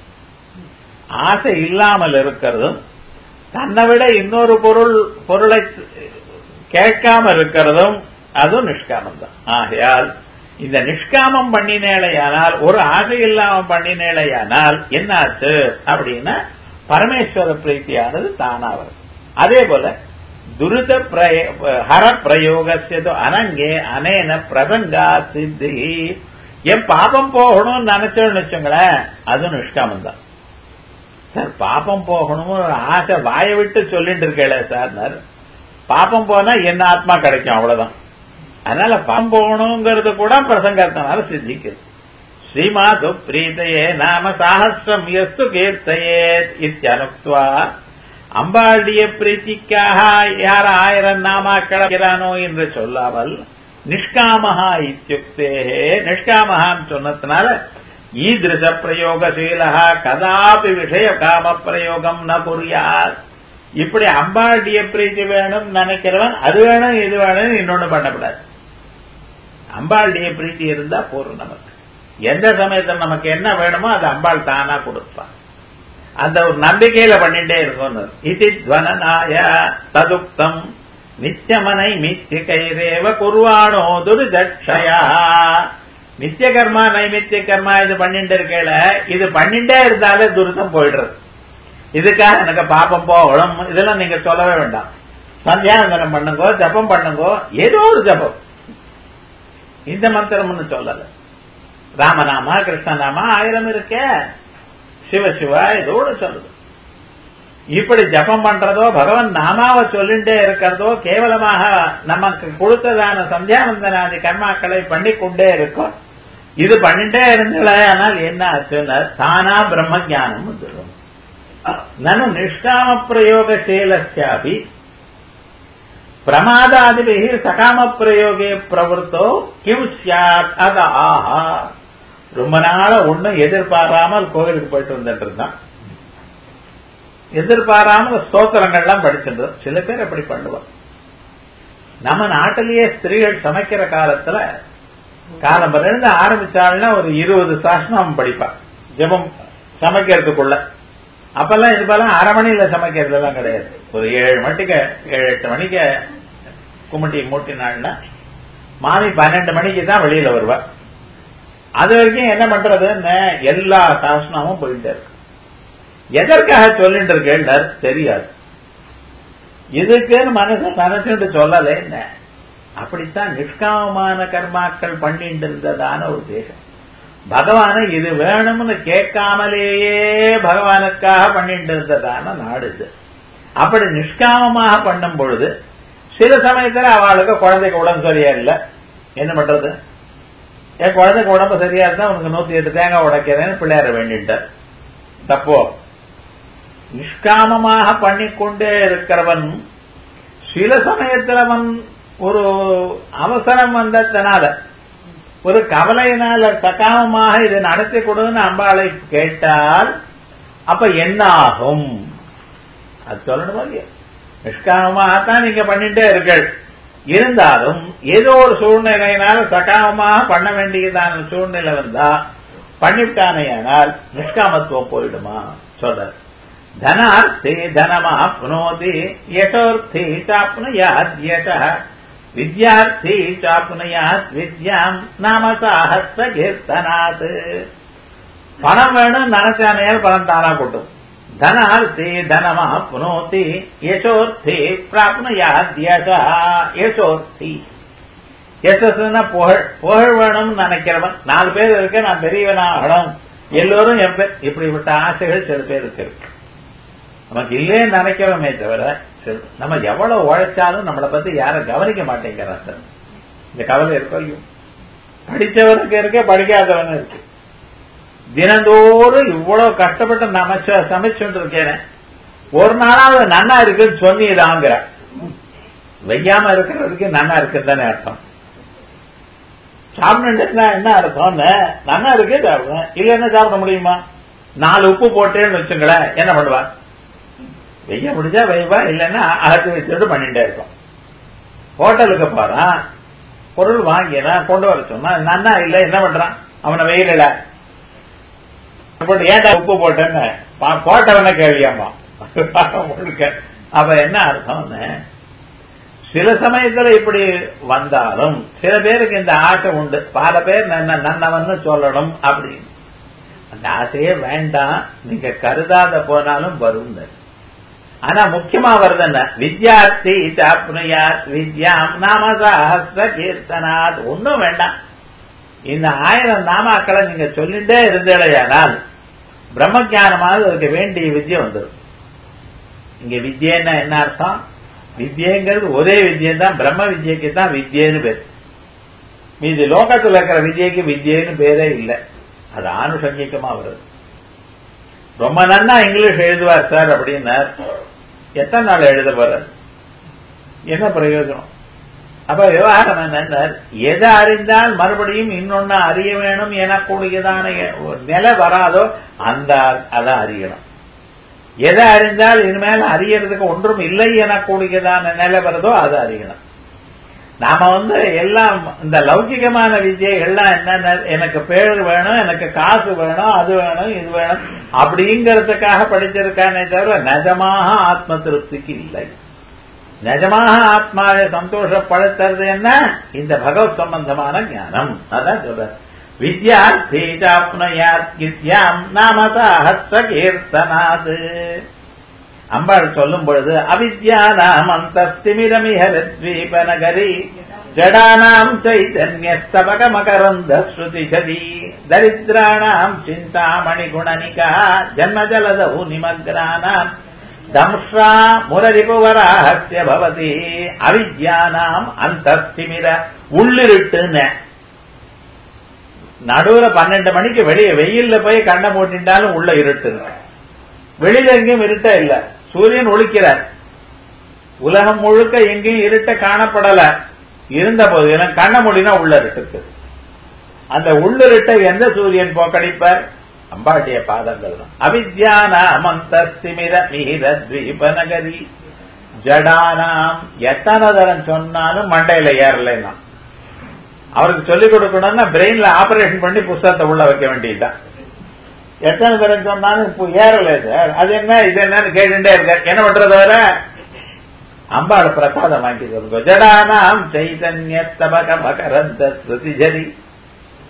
ஆசை இல்லாமல் இருக்கிறதும் தன்னை விட இன்னொரு பொருள் பொருளை கேட்காம இருக்கிறதும் அதுவும் நிஷ்காமம் தான் ஆகையால் இந்த நிஷ்காமம் பண்ணினேலையானால் ஒரு ஆசை இல்லாம பண்ணினேலையானால் என்னாச்சு அப்படின்னா பரமேஸ்வர பிரீத்தியானது தானா வரும் அதே போல துரித ஹர பிரயோகத்தோ அனங்கே அனேன பிரசங்கா சித்தி என் பாபம் போகணும்னு நினைச்சோன்னு வச்சுங்களேன் அதுவும் நிஷ்காமம் தான் சார் பாப்பம் போகணும் ஆசை வாயை விட்டு சொல்லிட்டு இருக்கல சார் பாப்பம் போனா என்ன ஆத்மா கிடைக்கும் அவ்வளவுதான் அதனால பாப்பம் போகணுங்கிறது கூட பிரசங்கத்தினால சித்திக்குது ஸ்ரீமாது பிரீத்தையே நாம சாகசிரம் எஸ்து கீர்த்தையே இத்தியனுக்துவா அம்பாளுடைய பிரீத்திக்காக யார் ஆயிரம் நாமாக்கிறானோ என்று சொல்லாமல் நிஷ்காமஹா இத்தியுக்தே நிஷ்காமஹான்னு சொன்னதுனால ஈதிருஷ பிரயோகசீல கதாபி விஷய காம பிரயோகம் ந புரியார் இப்படி அம்பாடிய பிரீத்தி வேணும் நினைக்கிறவன் அது வேணும் இது வேணும் இன்னொன்னு பண்ணக்கூடாது அம்பாளுடைய பிரீத்தி இருந்தா போறோம் நமக்கு எந்த சமயத்தில் நமக்கு என்ன வேணுமோ அது அம்பாள் தானா கொடுப்பான் அந்த ஒரு நம்பிக்கையில பண்ணிட்டே இருக்கும் இது துவனநாய ததுக்தம் நித்தியமனை மித்திகைரேவ குருவானோ துரிதக்ஷயா நித்திய கர்மா நைமித்திய கர்மா இது பண்ணிட்டு இருக்கல இது பண்ணிட்டே இருந்தாலே துரிதம் போயிடுறது இதுக்காக எனக்கு பாப்பம் போகணும் இதெல்லாம் நீங்க சொல்லவே வேண்டாம் சந்தியானந்தனம் பண்ணுங்கோ ஜபம் பண்ணுங்கோ ஏதோ ஒரு ஜபம் இந்த மந்திரம்னு சொல்லல ராமநாமா கிருஷ்ணநாமா ஆயிரம் இருக்க சிவ சிவா இதோட சொல்லுது இப்படி ஜபம் பண்றதோ பகவான் நாமாவை சொல்லிட்டே இருக்கிறதோ கேவலமாக நமக்கு கொடுத்ததான சந்தியாவந்தனாதி கர்மாக்களை பண்ணி கொண்டே இருக்கும் இது பண்ணிட்டே இருந்தல ஆனால் என்ன ஆச்சுன்னா தானா பிரம்ம ஜானம் வந்துடும் நனு நிஷ்காம பிரயோகசீலஸ்யாபி பிரமாதாதிபிகி சகாம பிரயோகே பிரவருத்தோ கிம் சியாத் அத ஆஹா ரொம்ப நாள ஒண்ணும் எதிர்பாராமல் கோவிலுக்கு போயிட்டு வந்துட்டு இருந்தான் எதிர்பாராமல் ஸ்தோத்திரங்கள்லாம் படிச்சுட்டு சில பேர் அப்படி பண்ணுவோம் நம்ம நாட்டிலேயே ஸ்திரீகள் சமைக்கிற காலத்துல காலம் இருந்து ஆரம்பிச்சாள்னா ஒரு இருபது சாசனம் படிப்பான் ஜெபம் சமைக்கிறதுக்குள்ள அப்பெல்லாம் இது போல அரை மணியில சமைக்கிறது எல்லாம் கிடையாது ஒரு ஏழு மணிக்கு ஏழு எட்டு மணிக்கு கும்பிட்டி மூட்டினாள்னா மாமி பன்னெண்டு மணிக்கு தான் வெளியில வருவா அது வரைக்கும் என்ன பண்றதுன்னு எல்லா சாசனமும் போயிட்டு இருக்கு எதற்காக சொல்லிட்டு இருக்கேன் தெரியாது இதுக்குன்னு மனசு நினைச்சுட்டு சொல்லல என்ன அப்படித்தான் நிஷ்காமமான கர்மாக்கள் பண்ணிட்டு இருந்ததான ஒரு தேசம் பகவான இது வேணும்னு கேட்காமலேயே பகவானுக்காக பண்ணிட்டு இருந்ததான நாடு இது அப்படி நிஷ்காமமாக பண்ணும் பொழுது சில சமயத்துல அவளுக்கு குழந்தைக்கு உடம்பு சரியா இல்லை என்ன பண்றது என் குழந்தைக்கு உடம்பு சரியா இருந்தா உனக்கு நூத்தி எட்டு தேங்காய் உடைக்கிறேன்னு பிள்ளையார வேண்டிட்டார் தப்போ நிஷ்காமமாக பண்ணிக்கொண்டே இருக்கிறவன் சில சமயத்தில் அவன் ஒரு அவசரம் வந்ததனால ஒரு கவலையினால சகாமமாக இதை நடத்தி கொடுன்னு அம்பாளை கேட்டால் அப்ப என்ன ஆகும் அது சொல்லணும் இல்லையா நிஷ்காமமாகத்தான் நீங்க பண்ணிட்டே இருக்கள் இருந்தாலும் ஏதோ ஒரு சூழ்நிலையினால சகாமமாக பண்ண வேண்டியதான சூழ்நிலை வந்தா பண்ணிவிட்டானேயானால் நிஷ்காமத்துவம் போயிடுமா சொல்ற தனார்த்தே தனமாப்னோதி யசோர்த்தி சாப்னுயாத் யசः வித்யார்த்தி சாப்னுயாத் வித்யாம் நாம சாஹஸ்த கீர்த்தனாத் பணம் வேணும் நினைச்சானையால் பணம் தானா கொட்டும் தனார்த்தி தனமாப்னோதி யசோர்த்தி பிராப்னுயாத் யசः யசோர்த்தி யசஸ்னா புகழ் புகழ் வேணும்னு நினைக்கிறவன் நாலு பேர் இருக்க நான் பெரியவனா ஆகணும் எல்லோரும் என் பேர் இப்படிப்பட்ட ஆசைகள் சில பேருக்கு இருக்கு நமக்கு இல்லேன்னு நினைக்கிறோமே தவிர நம்ம எவ்வளவு உழைச்சாலும் நம்மளை பத்தி யாரும் கவனிக்க மாட்டேங்கிறாங்க இந்த கவலை இருக்கோ படித்தவனுக்கு இருக்க படிக்காதவனு இருக்கு தினந்தோறும் இவ்வளவு கஷ்டப்பட்டு நமச்ச சமைச்சுட்டு இருக்கேன் ஒரு நாளாவது நன்னா இருக்குன்னு சொன்னீதாங்கிற வெய்யாம இருக்கிறதுக்கு நன்னா இருக்குன்னு தானே அர்த்தம் சாப்பிட்டு என்ன அர்த்தம் நன்னா இருக்கு சாப்பிடுவேன் இல்லைன்னா சாப்பிட முடியுமா நாலு உப்பு போட்டேன்னு வச்சுங்களேன் என்ன பண்ணுவா வெய்ய முடிஞ்சா வெய்வா இல்லைன்னா அகத்து வச்சுட்டு பண்ணிட்டே இருக்கும் ஹோட்டலுக்கு போறான் பொருள் வாங்கினான் கொண்டு வர சொன்னா நன்னா இல்ல என்ன பண்றான் அவனை வெயில போட்டு ஏன்டா உப்பு போட்டேன்னு போட்டவன கேள்வியாமா முழுக்க அப்ப என்ன அர்த்தம்னு சில சமயத்துல இப்படி வந்தாலும் சில பேருக்கு இந்த ஆசை உண்டு பல பேர் நன்னவன்னு சொல்லணும் அப்படின்னு அந்த ஆசையே வேண்டாம் நீங்க கருதாத போனாலும் வரும் ஆனா முக்கியமா வருது என்ன வித்யார்த்தி சாப்னுயாத் வித்யாம் நாம சஹஸ்ர கீர்த்தனாத் ஒன்னும் வேண்டாம் இந்த ஆயிரம் நாமாக்களை நீங்க சொல்லிட்டே இருந்தேடையானால் பிரம்ம ஜானமாவது அதுக்கு வேண்டிய வித்யை வந்துடும் இங்க வித்யன்னா என்ன அர்த்தம் வித்யங்கிறது ஒரே வித்யம் தான் பிரம்ம வித்யக்கு தான் வித்யன்னு பேர் மீது லோகத்தில் இருக்கிற வித்யக்கு வித்யன்னு பேரே இல்லை அது ஆணுஷங்கிகமா வருது ரொம்ப நன்னா இங்கிலீஷ் எழுதுவார் சார் அப்படின்னார் எத்தனை நாள் எழுத போறார் என்ன பிரயோஜனம் அப்ப விவகாரம் என்ன எதை அறிந்தால் மறுபடியும் இன்னொன்னு அறிய வேணும் எனக்கூடியதான நிலை வராதோ அந்த அதை அறியணும் எதை அறிந்தால் இனிமேல் அறியறதுக்கு ஒன்றும் இல்லை எனக்கூடியதான நிலை வருதோ அதை அறியணும் நாம வந்து எல்லாம் இந்த லௌகிகமான வித்யை எல்லாம் என்னென்ன எனக்கு பேர் வேணும் எனக்கு காசு வேணும் அது வேணும் இது வேணும் அப்படிங்கறதுக்காக படிச்சிருக்கானே தவிர நிஜமாக ஆத்ம திருப்திக்கு இல்லை நிஜமாக ஆத்மாவை சந்தோஷப்படுத்துறது என்ன இந்த பகவத் சம்பந்தமான ஞானம் அதான் சொல்ற வித்யார்த்தி சாப்னயாத் வித்யாம் நாமதாஹஸ்த கீர்த்தனாது அம்பாள் சொல்லும் பொழுது அவித்யானாம் அந்தஸ்திமிரமிஹரத்வீபநகரி ஜடானாம் சைதன்யஸ்தபக மகரந்த ஸ்ருதிஷதி தரித்ராணாம் சிந்தாமணி குணனிகா ஜன்மஜலதவு நிமக்ரானாம் தம்ஷா முரரிபுவராஹஸ்ய பவதி அவித்யானாம் அந்தஸ்திமிர உள்ளிருட்டுன்னு நடுவுல பன்னெண்டு மணிக்கு வெளியே வெயில்ல போய் கண்ணை மூட்டிட்டாலும் உள்ள இருட்டு வெளியில எங்கேயும் இருட்ட இல்ல சூரியன் ஒழிக்கிறார் உலகம் முழுக்க எங்கேயும் இருட்ட காணப்படல இருந்த போதிலும் கண்ண மூடினா உள்ள இருக்கு அந்த உள்ளிருட்டை எந்த சூரியன் போக்கடிப்பார் அம்பாட்டிய பாதங்கள் தான் அவித்யானாமந்தஸ்திமிர மிகித தீபநகரி ஜடானாம் எத்தனை தரம் சொன்னாலும் மண்டையில ஏறலைன்னா அவருக்கு சொல்லிக் கொடுக்கணும்னா பிரெயின்ல ஆபரேஷன் பண்ணி புஸ்தகத்தை உள்ள வைக்க வேண்டியதுதான் எத்தனை தரம் சொன்னாலும் இப்போ ஏறல சார் அது என்ன இது என்னன்னு கேட்டுட்டே இருக்க என்ன பண்றது வர அம்பாட பிரசாதம் வாங்கி ஜடானாம் சைதன்ய தபக மகரந்த ஸ்ருதிஜரி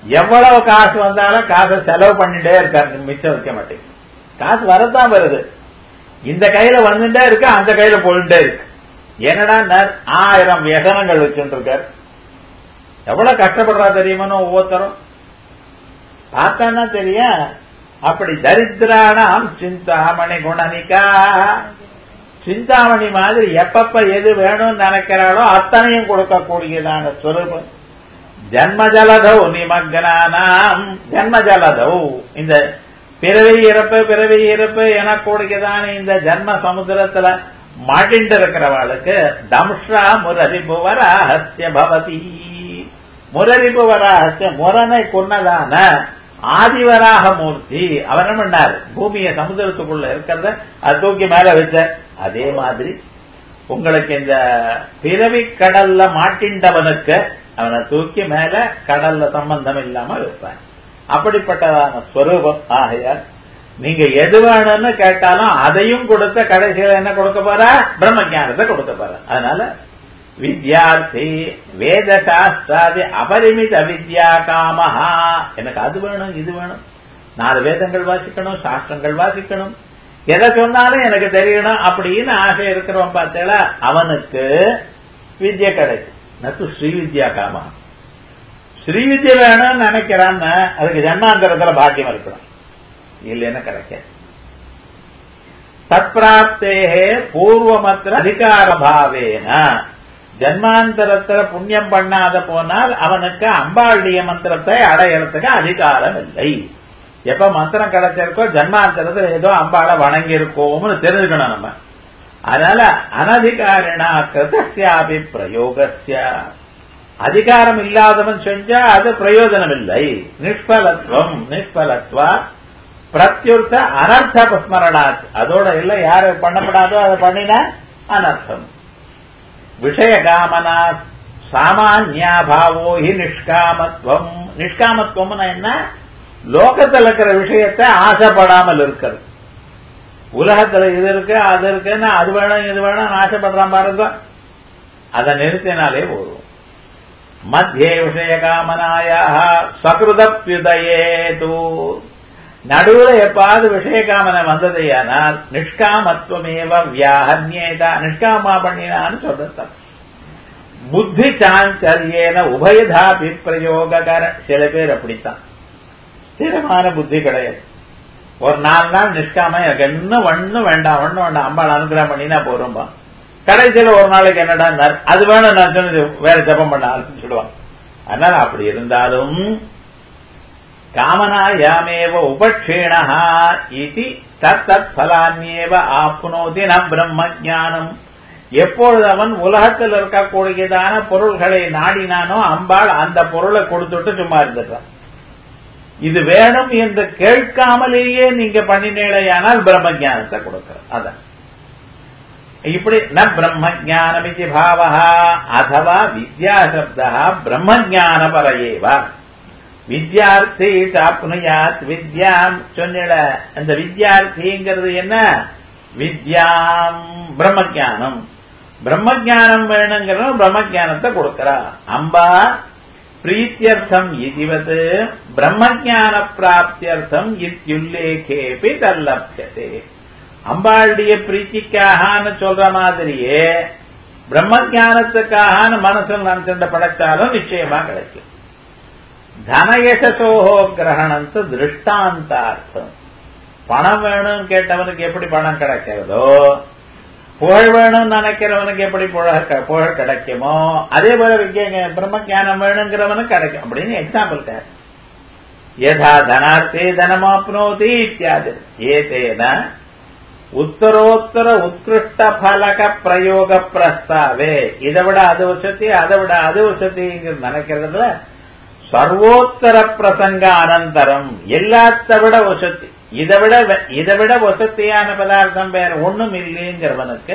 எவ்வளவு காசு வந்தாலும் காசை செலவு பண்ணிட்டே இருக்காரு மிச்சம் வைக்க மாட்டேங்குது காசு வரத்தான் வருது இந்த கையில வந்துட்டே இருக்கு அந்த கையில போயிட்டே இருக்கு என்னடா ஆயிரம் வியசனங்கள் வச்சுட்டு இருக்காரு எவ்வளவு கஷ்டப்படுறா தெரியுமான்னு ஒவ்வொருத்தரும் பார்த்தான்னா தெரியும் அப்படி தரித்திரானாம் சிந்தாமணி குணனிக்கா சிந்தாமணி மாதிரி எப்பப்ப எது வேணும்னு நினைக்கிறாளோ அத்தனையும் கொடுக்கக்கூடியதான ஸ்வரூபம் ஜன்மஜலதௌ நிமக்னானாம் ஜன்மஜலதௌ இந்த பிறவி இறப்பு பிறவி இறப்பு எனக்கூடியதான இந்த ஜன்ம சமுத்திரத்துல மாட்டிண்டு இருக்கிறவளுக்கு தம்ஷா முரரிபுவராஹஸ்ய பவதி முரரிபுவராஹஸ்ய முரனை கொன்னதான ஆதிவராக மூர்த்தி அவர் என்ன பண்ணார் பூமியை சமுதிரத்துக்குள்ள இருக்கிறத அது தூக்கி மேல வச்ச அதே மாதிரி உங்களுக்கு இந்த பிறவி கடல்ல மாட்டின்றவனுக்கு அவனை தூக்கி மேல கடல்ல சம்பந்தம் இல்லாம வைப்பான் அப்படிப்பட்டதான ஸ்வரூபம் ஆகையால் நீங்க எது வேணும்னு கேட்டாலும் அதையும் கொடுத்த கடைசியில என்ன கொடுக்க போற பிரம்ம ஜானத்தை கொடுக்க போற அதனால வித்யார்த்தி வேத சாஸ்திராதி அபரிமித வித்யா காமஹா எனக்கு அது வேணும் இது வேணும் நாலு வேதங்கள் வாசிக்கணும் சாஸ்திரங்கள் வாசிக்கணும் எதை சொன்னாலும் எனக்கு தெரியணும் அப்படின்னு ஆசை இருக்கிறவன் பார்த்தேல அவனுக்கு வித்யா கிடைக்கும் நத்து ஸ்ரீவித்யா காமா ஸ்ரீவித்யா வேணும்னு நினைக்கிறான்னு அதுக்கு ஜன்மாந்தரத்துல பாக்கியம் இருக்கணும் இல்லைன்னு கிடைக்க தற்பிராப்தே பூர்வமத்திர அதிகார பாவேன ஜன்மாந்தரத்துல புண்ணியம் பண்ணாத போனால் அவனுக்கு அம்பாளுடைய மந்திரத்தை அடையறதுக்கு அதிகாரம் இல்லை எப்ப மந்திரம் கிடைச்சிருக்கோ ஜன்மாந்தரத்துல ஏதோ அம்பாளை வணங்கி இருக்கோம்னு தெரிஞ்சுக்கணும் நம்ம அதனால அனதிகாரிணா கிருதஸ்யாபி பிரயோகஸ்ய அதிகாரம் இல்லாதவன் செஞ்சா அது பிரயோஜனம் இல்லை நிஷ்பலத்துவம் நிஷ்பலத்வா பிரத்யுர்த்த அனர்த்த ஸ்மரணாத் அதோட இல்ல யாரு பண்ணப்படாதோ அதை பண்ணினா அனர்த்தம் விஷய காமனா சாமானியா பாவோ ஹி நிஷ்காமத்துவம் நிஷ்காமத்துவம்னா என்ன லோகத்தில் இருக்கிற விஷயத்தை ஆசைப்படாமல் இருக்கிறது உலகத்துல இது இருக்கு அது இருக்குன்னு அது வேணும் இது வேணும் ஆசைப்படுறான் பாருங்க அதை நிறுத்தினாலே போதும் மத்தியே விஷய காமனாயா சகிருதப்யுதயேது நடுவுல எப்பாவது விஷயகாமனை வந்ததையானால் நிஷ்காமத்துவமேவ வியாஹன்யேதா நிஷ்காமா பண்ணினான்னு சொல்றது புத்தி சாஞ்சல்யேன உபயதாபி பிரயோககர சில பேர் அப்படித்தான் ஸ்திரமான புத்தி கிடையாது ஒரு நாலு நாள் நிஷ்காம எனக்கு என்ன ஒண்ணு வேண்டாம் ஒண்ணு வேண்டாம் அம்பாள் அனுகிரகம் பண்ணினா போறோம்பா கடைசியில ஒரு நாளைக்கு என்னடா அது வேணும் நான் சொன்னது வேற ஜபம் பண்ண ஆரம்பிச்சுடுவான் அதனால அப்படி இருந்தாலும் காமனாயாமேவ உபக்ஷீணா இது தத்தத் பலான்யேவ ஆப்னோதி ந பிரம்ம ஜானம் எப்பொழுது அவன் உலகத்தில் இருக்கக்கூடியதான பொருள்களை நாடினானோ அம்பாள் அந்த பொருளை கொடுத்துட்டு சும்மா இருந்துட்டான் இது வேணும் என்று கேட்காமலேயே நீங்க பண்ணினேடையானால் பிரம்ம ஜானத்தை கொடுக்கிற அதான் இப்படி ந பிரம்ம ஜானமிதி பாவா அதவா வித்யாசப்தா பிரம்ம ஜானபரையேவா வித்யார்த்தி சாப்னுயாத் வித்யாம் சொன்னிட அந்த வித்யார்த்திங்கிறது என்ன வித்யாம் பிரம்ம ஜானம் பிரம்ம ஜானம் வேணுங்கிறவன் பிரம்ம ஜானத்தை கொடுக்கிறா அம்பா பிரீத்தியர்த்தம் இதுவது பிரம்ம ஜான பிராப்தியர்த்தம் இத்யுல்லேகேபி தல்லப்யதே அம்பாளுடைய பிரீத்திக்காகனு சொல்ற மாதிரியே பிரம்ம ஜானத்துக்காக மனசில் நினைச்சிருந்த படைச்சாலும் நிச்சயமா கிடைக்கும் தனயசோஹோ கிரகணத்து திருஷ்டாந்தார்த்தம் பணம் வேணும்னு கேட்டவனுக்கு எப்படி பணம் கிடைக்கிறதோ புகழ் வேணும்னு நினைக்கிறவனுக்கு எப்படி புகழ் புகழ் கிடைக்குமோ அதே போல விஜய பிரம்ம ஜானம் வேணுங்கிறவனுக்கு கிடைக்கும் அப்படின்னு எக்ஸாம்பிள் யதா தனார்த்தே தனமாப்னோதி இத்தியாது ஏதேன உத்தரோத்தர உத்கிருஷ்ட பலக பிரயோக பிரஸ்தாவே இதை விட அது வசதி அதை விட அது வசதிங்கிறது நினைக்கிறதுல சர்வோத்தர பிரசங்க அனந்தரம் எல்லாத்த விட வசதி இதை விட இதை விட வசதியான பதார்த்தம் வேற ஒண்ணும் இல்லைங்கிறவனுக்கு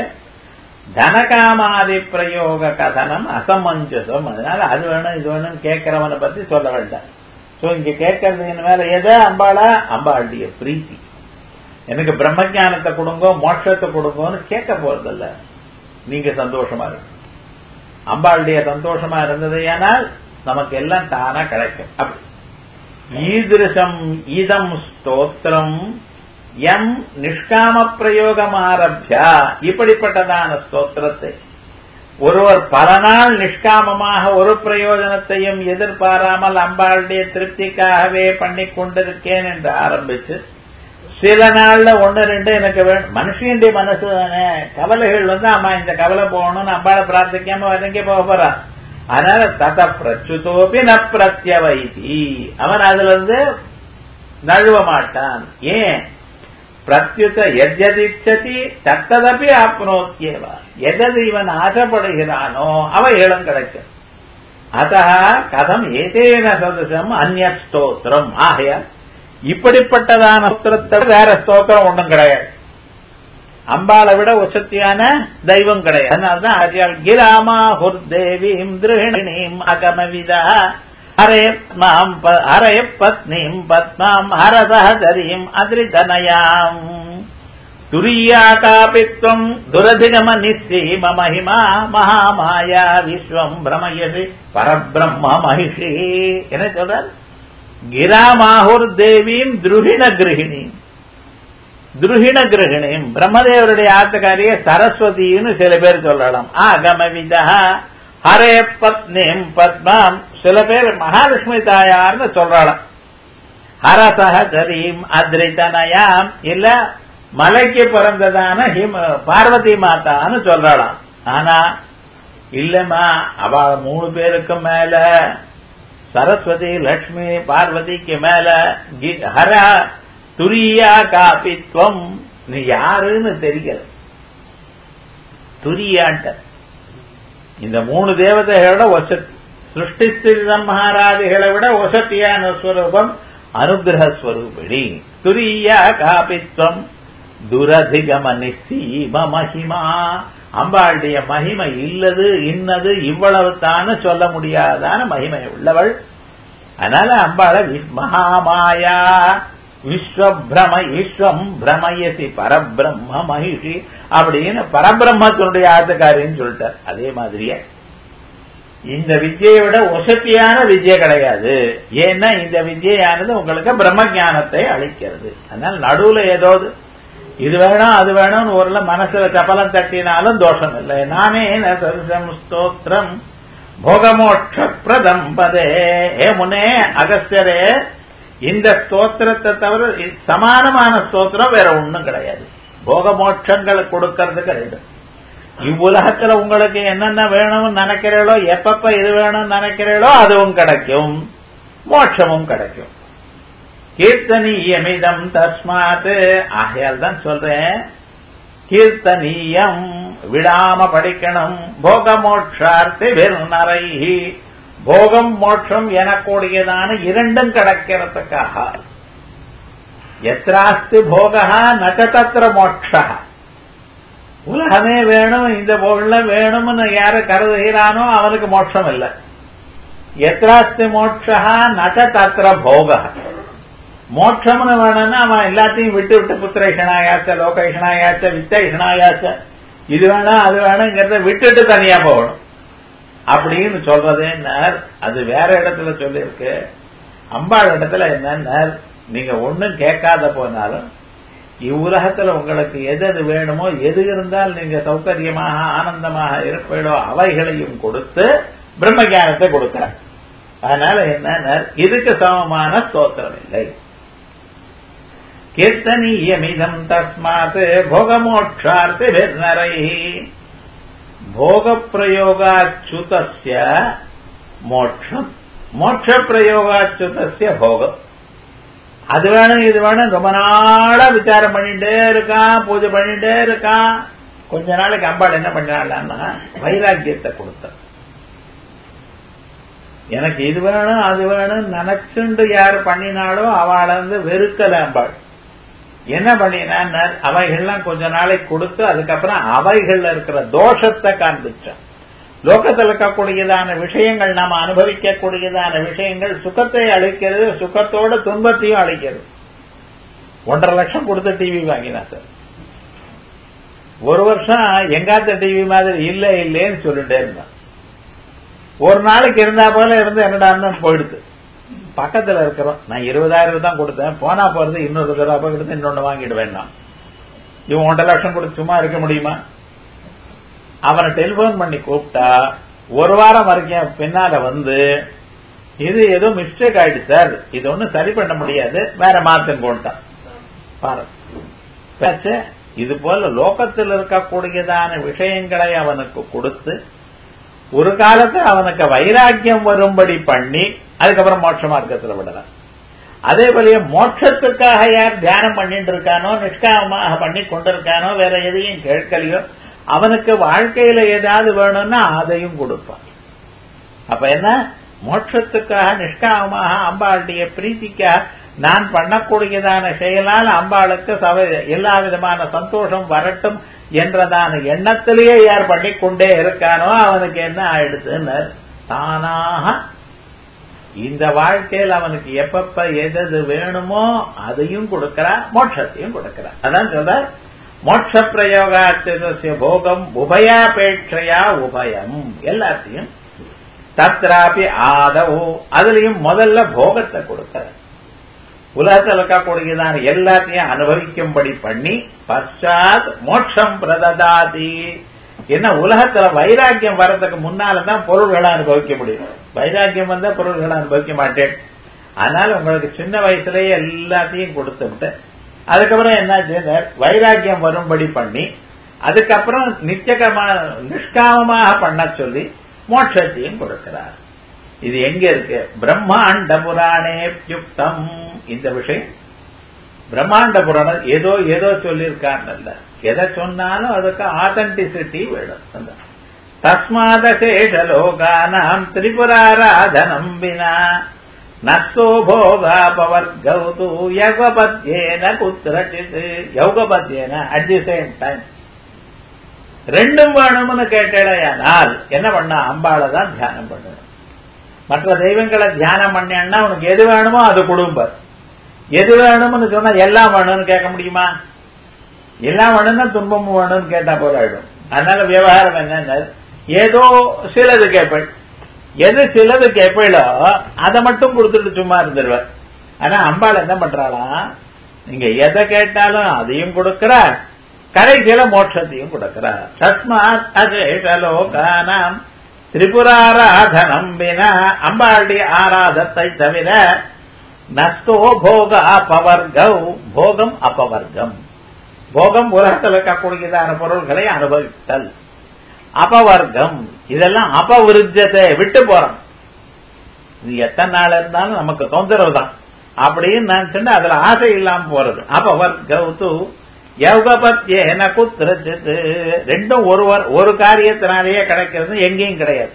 தனகாமாதி பிரயோக கதனம் அசமஞ்சசம் அதனால அது வேணும் இது வேணும் கேட்கிறவனை பத்தி சொல்ல வேண்டாம் சோ இங்க கேட்கறதுக்கு மேல எதை அம்பாளா அம்பாளுடைய பிரீத்தி எனக்கு பிரம்மஜானத்தை கொடுங்க மோட்சத்தை கொடுங்கன்னு கேட்க போறதில்ல நீங்க சந்தோஷமா இருக்கு அம்பாளுடைய சந்தோஷமா இருந்தது ஏனால் நமக்கு எல்லாம் தானா கிடைக்கும் அப்படி ஈதிருஷம் இதம் ஸ்தோத்திரம் எம் நிஷ்காம பிரயோகம் ஆரம்பியா இப்படிப்பட்டதான ஸ்தோத்திரத்தை ஒருவர் பல நாள் நிஷ்காமமாக ஒரு பிரயோஜனத்தையும் எதிர்பாராமல் அம்பாளுடைய திருப்திக்காகவே பண்ணி கொண்டிருக்கேன் என்று ஆரம்பிச்சு சில நாள்ல ஒன்னு ரெண்டு எனக்கு வேணும் மனுஷனுடைய மனசு தானே கவலைகள் வந்து அம்மா இந்த கவலை போகணும்னு அம்பாளை பிரார்த்திக்காம வதங்கி போக போறான் அதனால தத பிரச்சுதோபி ந பிரத்யவைதி அவன் அதுல இருந்து நழுவ மாட்டான் ஏன் பிரத்யுத எத்யதிச்சதி தத்ததப்பி ஆப்னோத்தியவா எதது இவன் ஆசைப்படுகிறானோ அவைகளும் கிடைக்கும் அத கதம் ஏதேன சதசம் அந்நிய ஸ்தோத்திரம் ஆகையால் இப்படிப்பட்டதான ஸ்தோத்திரத்தை வேற ஸ்தோத்திரம் ஒன்றும் கிடையாது அம்பாளை விட உசத்தியான தெய்வம் கிடையாது அதனால்தான் ஆச்சால் கிராமா ஹுர்தேவீம் திருஹிணீம் அகமவிதா ஹரே மாம் ஹரே பத்னீம் பத்மாம் ஹரசஹதரீம் அதிரிதனயாம் துரியாகாபித்வம் துரதிகம நிச்சீம மகிமா மகாமாயா விஸ்வம் பிரமயசி பரபிரம்ம மகிஷி என்ன சொல்றார் கிராமாஹுர் தேவீம் துருகிண கிரகிணி துருகிண கிரகிணியும் பிரம்மதேவருடைய ஆத்துக்காரிய சரஸ்வதினு சில பேர் சொல்லலாம் ஆகமவிதா ஹரே பத்னிம் பத்மாம் சில பேர் மகாலட்சுமி தாயார்னு சொல்றாளாம் ஹரசஹரீம் அத்ரிதனயாம் இல்ல மலைக்கு பிறந்ததான ஹிம பார்வதி மாதான்னு சொல்றாளாம் ஆனா இல்லம்மா அவ மூணு பேருக்கும் மேல சரஸ்வதி லட்சுமி பார்வதிக்கு மேல ஹர துரியா காபித்வம் நீ யாருன்னு தெரியல துரியாட்ட இந்த மூணு தேவதைகளோட வசதி சிருஷ்டி சம்ஹாராதிகளை விட வசதியான ஸ்வரூபம் அனுகிரகஸ்வரூபிணி துரியா காபித்வம் துரதிகம நிச்சீம மகிமா அம்பாளுடைய மகிமை இல்லது இன்னது இவ்வளவு தானு சொல்ல முடியாதான மகிமை உள்ளவள் அதனால அம்பாள மகாமாயா விஸ்வபிரம ஈஸ்வம் பிரமயசி பரபிரம்ம மகிஷி அப்படின்னு பரபிரம்மத்தினுடைய ஆத்துக்காரின்னு சொல்லிட்டார் அதே மாதிரியே இந்த வித்யை விட வசதியான வித்யை கிடையாது ஏன்னா இந்த வித்யானது உங்களுக்கு பிரம்ம ஜானத்தை அளிக்கிறது அதனால நடுவுல ஏதாவது இது வேணும் அது வேணும்னு ஒரு மனசுல கப்பலம் தட்டினாலும் தோஷம் இல்லை நானே சரசம் ஸ்தோத்திரம் போகமோட்ச பிரதம் பதே ஏ முன்னே அகஸ்தியரே இந்த ஸ்தோத்திரத்தை தவிர சமானமான ஸ்தோத்திரம் வேற ஒண்ணும் கிடையாது போகமோட்சங்களை கொடுக்கறது கிடையாது இவ்வுலகத்துல உங்களுக்கு என்னென்ன வேணும்னு நினைக்கிறீங்களோ எப்பப்ப இது வேணும்னு நினைக்கிறீங்களோ அதுவும் கிடைக்கும் மோட்சமும் கிடைக்கும் கீர்த்தனீயமிதம் தஸ்மாத் ஆகையால் தான் சொல்றேன் கீர்த்தனீயம் விடாம படிக்கணும் போக மோட்சார்த்தி வெறுநரை போகம் மோட்சம் எனக்கூடியதான இரண்டும் கிடைக்கிறதுக்காக எத்திராஸ்தி போகா நகதத்திர மோட்சா உலகமே வேணும் இந்த பொருள வேணும்னு யாரு கருதுகிறானோ அவனுக்கு மோட்சம் இல்லை எத்திராஸ்தி மோட்சா நக தத்திர போக மோட்சம்னு வேணும்னா அவன் எல்லாத்தையும் விட்டு விட்டு புத்திரேஷனாயாச்ச லோகேஷனாயாச்ச வித்தேஷனாயாச்ச இது வேணும் அது வேணுங்கிறத விட்டுட்டு தனியா போகணும் அப்படின்னு சொல்றதே அது வேற இடத்துல சொல்லியிருக்கு அம்பாள் இடத்துல என்ன நீங்க ஒன்னும் கேட்காத போனாலும் இவ்வுலகத்துல உங்களுக்கு எது எது வேணுமோ எது இருந்தால் நீங்க சௌகரியமாக ஆனந்தமாக இருப்பீடோ அவைகளையும் கொடுத்து பிரம்ம ஜானத்தை கொடுக்கிறார் அதனால என்ன இதுக்கு சமமான ஸ்தோத்திரம் இல்லை கீர்த்தனீயமிதம் தஸ்மாத் போகமோட்சார்த்தி நரை போகப்பிரயோகாச்சுதஸ்ய மோட்சம் மோட்ச பிரயோகாச்சுதஸ்ய போகம் அது வேணும் இது வேணும் ரொம்ப நாளா விசாரம் பண்ணிட்டே இருக்கான் பூஜை பண்ணிட்டே இருக்கான் கொஞ்ச நாளைக்கு அம்பாள் என்ன பண்ணாள்னா வைராக்கியத்தை கொடுத்த எனக்கு இது வேணும் அது வேணும் நினைச்சுண்டு யார் பண்ணினாலோ அவளை வந்து வெறுக்கல அம்பாள் என்ன பண்ணினான் அவைகள்லாம் கொஞ்ச நாளைக்கு கொடுத்து அதுக்கப்புறம் அவைகள்ல இருக்கிற தோஷத்தை காண்பிச்சான் லோகத்தில் இருக்கக்கூடியதான விஷயங்கள் நாம் அனுபவிக்கக்கூடியதான விஷயங்கள் சுகத்தை அளிக்கிறது சுகத்தோட துன்பத்தையும் அளிக்கிறது ஒன்றரை லட்சம் கொடுத்த டிவி வாங்கினா சார் ஒரு வருஷம் எங்காத்த டிவி மாதிரி இல்ல இல்லேன்னு சொல்லிட்டே இருந்தான் ஒரு நாளைக்கு இருந்தா போல இருந்து என்னடா போயிடுது பக்கத்துல இருக்கிறோம் நான் இருபதாயிரம் தான் கொடுத்தேன் போனா போறது இன்னொரு தடவை கொடுத்து இன்னொன்னு வாங்கிடுவேன் நான் இவன் ஒன்றரை லட்சம் கொடுத்து சும்மா இருக்க முடியுமா அவனை டெலிபோன் பண்ணி கூப்பிட்டா ஒரு வாரம் வரைக்கும் பின்னால வந்து இது ஏதோ மிஸ்டேக் ஆயிடுச்சு சார் இது ஒன்னும் சரி பண்ண முடியாது வேற மாத்தம் கொண்டான் பாரு இது போல லோகத்தில் இருக்கக்கூடியதான விஷயங்களை அவனுக்கு கொடுத்து ஒரு காலத்துல அவனுக்கு வைராக்கியம் வரும்படி பண்ணி அதுக்கப்புறம் மோட்ச மார்க்கத்தில் விடலாம் அதே போல மோட்சத்துக்காக யார் தியானம் பண்ணிட்டு இருக்கானோ நிஷ்காமமாக பண்ணி கொண்டிருக்கானோ வேற எதையும் கேட்கலையோ அவனுக்கு வாழ்க்கையில ஏதாவது வேணும்னா அதையும் கொடுப்பான் அப்ப என்ன மோட்சத்துக்காக நிஷ்காமமாக அம்பாளுடைய பிரீத்திக்காக நான் பண்ணக்கூடியதான செயலால் அம்பாளுக்கு சவ எல்லா விதமான சந்தோஷம் வரட்டும் என்றதான எண்ணத்திலேயே யார் பண்ணிக்கொண்டே இருக்கானோ அவனுக்கு என்ன ஆயிடுதுன்னு தானாக இந்த வாழ்க்கையில் அவனுக்கு எப்பப்ப எது வேணுமோ அதையும் கொடுக்கிறா மோட்சத்தையும் கொடுக்கிறா அதான் சொல்ற மோட்ச பிரயோகாத்திய போகம் உபயாபேட்சையா உபயம் எல்லாத்தையும் தத்ராபி ஆதவோ அதுலயும் முதல்ல போகத்தை கொடுக்கிற உலகத்தில் இருக்கக்கூடியதான எல்லாத்தையும் அனுபவிக்கும்படி பண்ணி பஷாத் மோட்சம் பிரததாதி என்ன உலகத்துல வைராக்கியம் வர்றதுக்கு முன்னாலதான் பொருள்களை அனுபவிக்க முடியும் வைராக்கியம் வந்தா பொருள்களை அனுபவிக்க மாட்டேன் அதனால உங்களுக்கு சின்ன வயசுலயே எல்லாத்தையும் கொடுத்துட்டு அதுக்கப்புறம் என்ன வைராக்கியம் வரும்படி பண்ணி அதுக்கப்புறம் நிச்சயமா நிஷ்காமமாக பண்ண சொல்லி மோட்சத்தையும் கொடுக்கிறார் இது எங்க இருக்கு பிரம்மாண்ட புராணே யுக்தம் இந்த விஷயம் பிரம்மாண்ட புராணம் ஏதோ ஏதோ சொல்லியிருக்காருல்ல எதை சொன்னாலும் அதுக்கு ஆத்தன்டிசிட்டி வேணும் தஸ்மாத சேஷலோகானாம் திரிபுராராதனம் வினா நஸ்தோ போகாபவர்கௌது யகபத்யேன குத்திரச்சித் யௌகபத்யேன அட் தி சேம் டைம் ரெண்டும் வேணும்னு கேட்டடையானால் என்ன பண்ண அம்பாளை தான் தியானம் பண்ணணும் மற்ற தெய்வங்களை தியானம் பண்ணா உனக்கு எது வேணுமோ அது குடும்பம் எது வேணும்னு சொன்னா எல்லாம் வேணும்னு கேட்க முடியுமா எல்லாம் வேணும்னா துன்பமும் வேணும்னு கேட்டா போல ஆயிடும் அதனால விவகாரம் என்னன்னு ஏதோ சிலது கேட்பேன் எது சிலது கேட்பீளோ அதை மட்டும் கொடுத்துட்டு சும்மா இருந்துருவேன் ஆனா அம்பாள் என்ன பண்றாளாம் நீங்க எதை கேட்டாலும் அதையும் கொடுக்கிற கடைசியில மோட்சத்தையும் கொடுக்கிறார் தஸ்மாத் அஜேஷலோகானாம் திரிபுராராதனம் வினா அம்பாளுடைய ஆராதத்தை தவிர நஸ்தோ போக அபவர்கவ் போகம் அபவர்க்கம் போகம் உலகத்தில் இருக்கக்கூடியதான பொருள்களை அனுபவித்தல் அபவர்க்கம் இதெல்லாம் அபவிருஜத்தை விட்டு போறோம் இது எத்தனை நாள் இருந்தாலும் நமக்கு தொந்தரவு தான் அப்படின்னு நான் சொன்ன அதுல ஆசை இல்லாம போறது அபவர்கவு யௌகபத்யேன குத்திரச்சித்து ரெண்டும் ஒருவர் ஒரு காரியத்தினாலேயே கிடைக்கிறது எங்கேயும் கிடையாது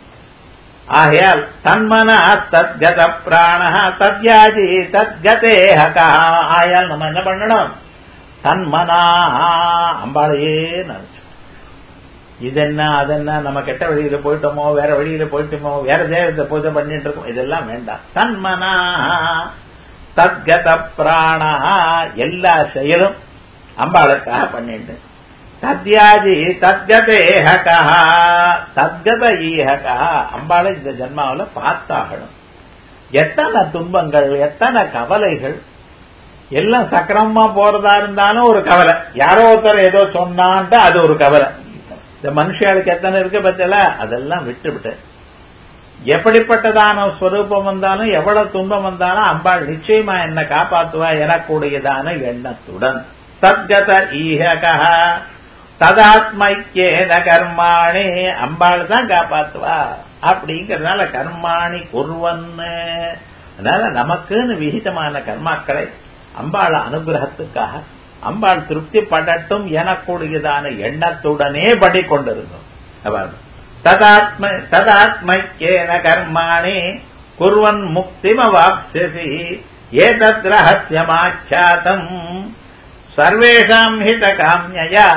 ஆகையால் தன்மன தத்கத பிராண தத்யாஜி தத்கதேஹகா ஆயால் நம்ம என்ன பண்ணணும் தன்மனா அம்பாளையே நினைச்சு இதென்ன அதென்ன நம்ம கெட்ட வழியில போயிட்டோமோ வேற வழியில போயிட்டோமோ வேற தேவத்தை பூஜை பண்ணிட்டு இருக்கோம் இதெல்லாம் வேண்டாம் தன்மனா தத்கத பிராணா எல்லா செயலும் அம்பாளுக்காக பண்ணிட்டு தத்யாதி தத்கதேஹகா தத்கத ஈஹகா அம்பாளை இந்த ஜென்மாவில் பார்த்தாகணும் எத்தனை துன்பங்கள் எத்தனை கவலைகள் எல்லாம் சக்கரமா போறதா இருந்தாலும் ஒரு கவலை யாரோ ஒருத்தர் ஏதோ சொன்னான்ட்டு அது ஒரு கவலை இந்த மனுஷாளுக்கு எத்தனை இருக்கு பத்தில அதெல்லாம் விட்டுவிட்டு எப்படிப்பட்டதான ஸ்வரூபம் வந்தாலும் எவ்வளவு துன்பம் வந்தாலும் அம்பாள் நிச்சயமா என்ன காப்பாத்துவா எனக்கூடியதான எண்ணத்துடன் தத்கத ஈஹகா ததாத்மைக்கேன கர்மாணி அம்பாள் தான் காப்பாத்துவா அப்படிங்கறதுனால கர்மாணி குர்வன்னு அதனால நமக்குன்னு விகிதமான கர்மாக்களை அம்பாள் அனுகிரகத்துக்காக அம்பாள் திருப்தி படட்டும் எனக்கூடியதான எண்ணத்துடனே படி கொண்டிருந்தோம் ததாத்ம ததாத்மைக்கேன கர்மாணி குர்வன் முக்திமவாப்சசி ஏதத் ரகசியமாச்சாதம் சர்வேஷாம் ஹித காமியா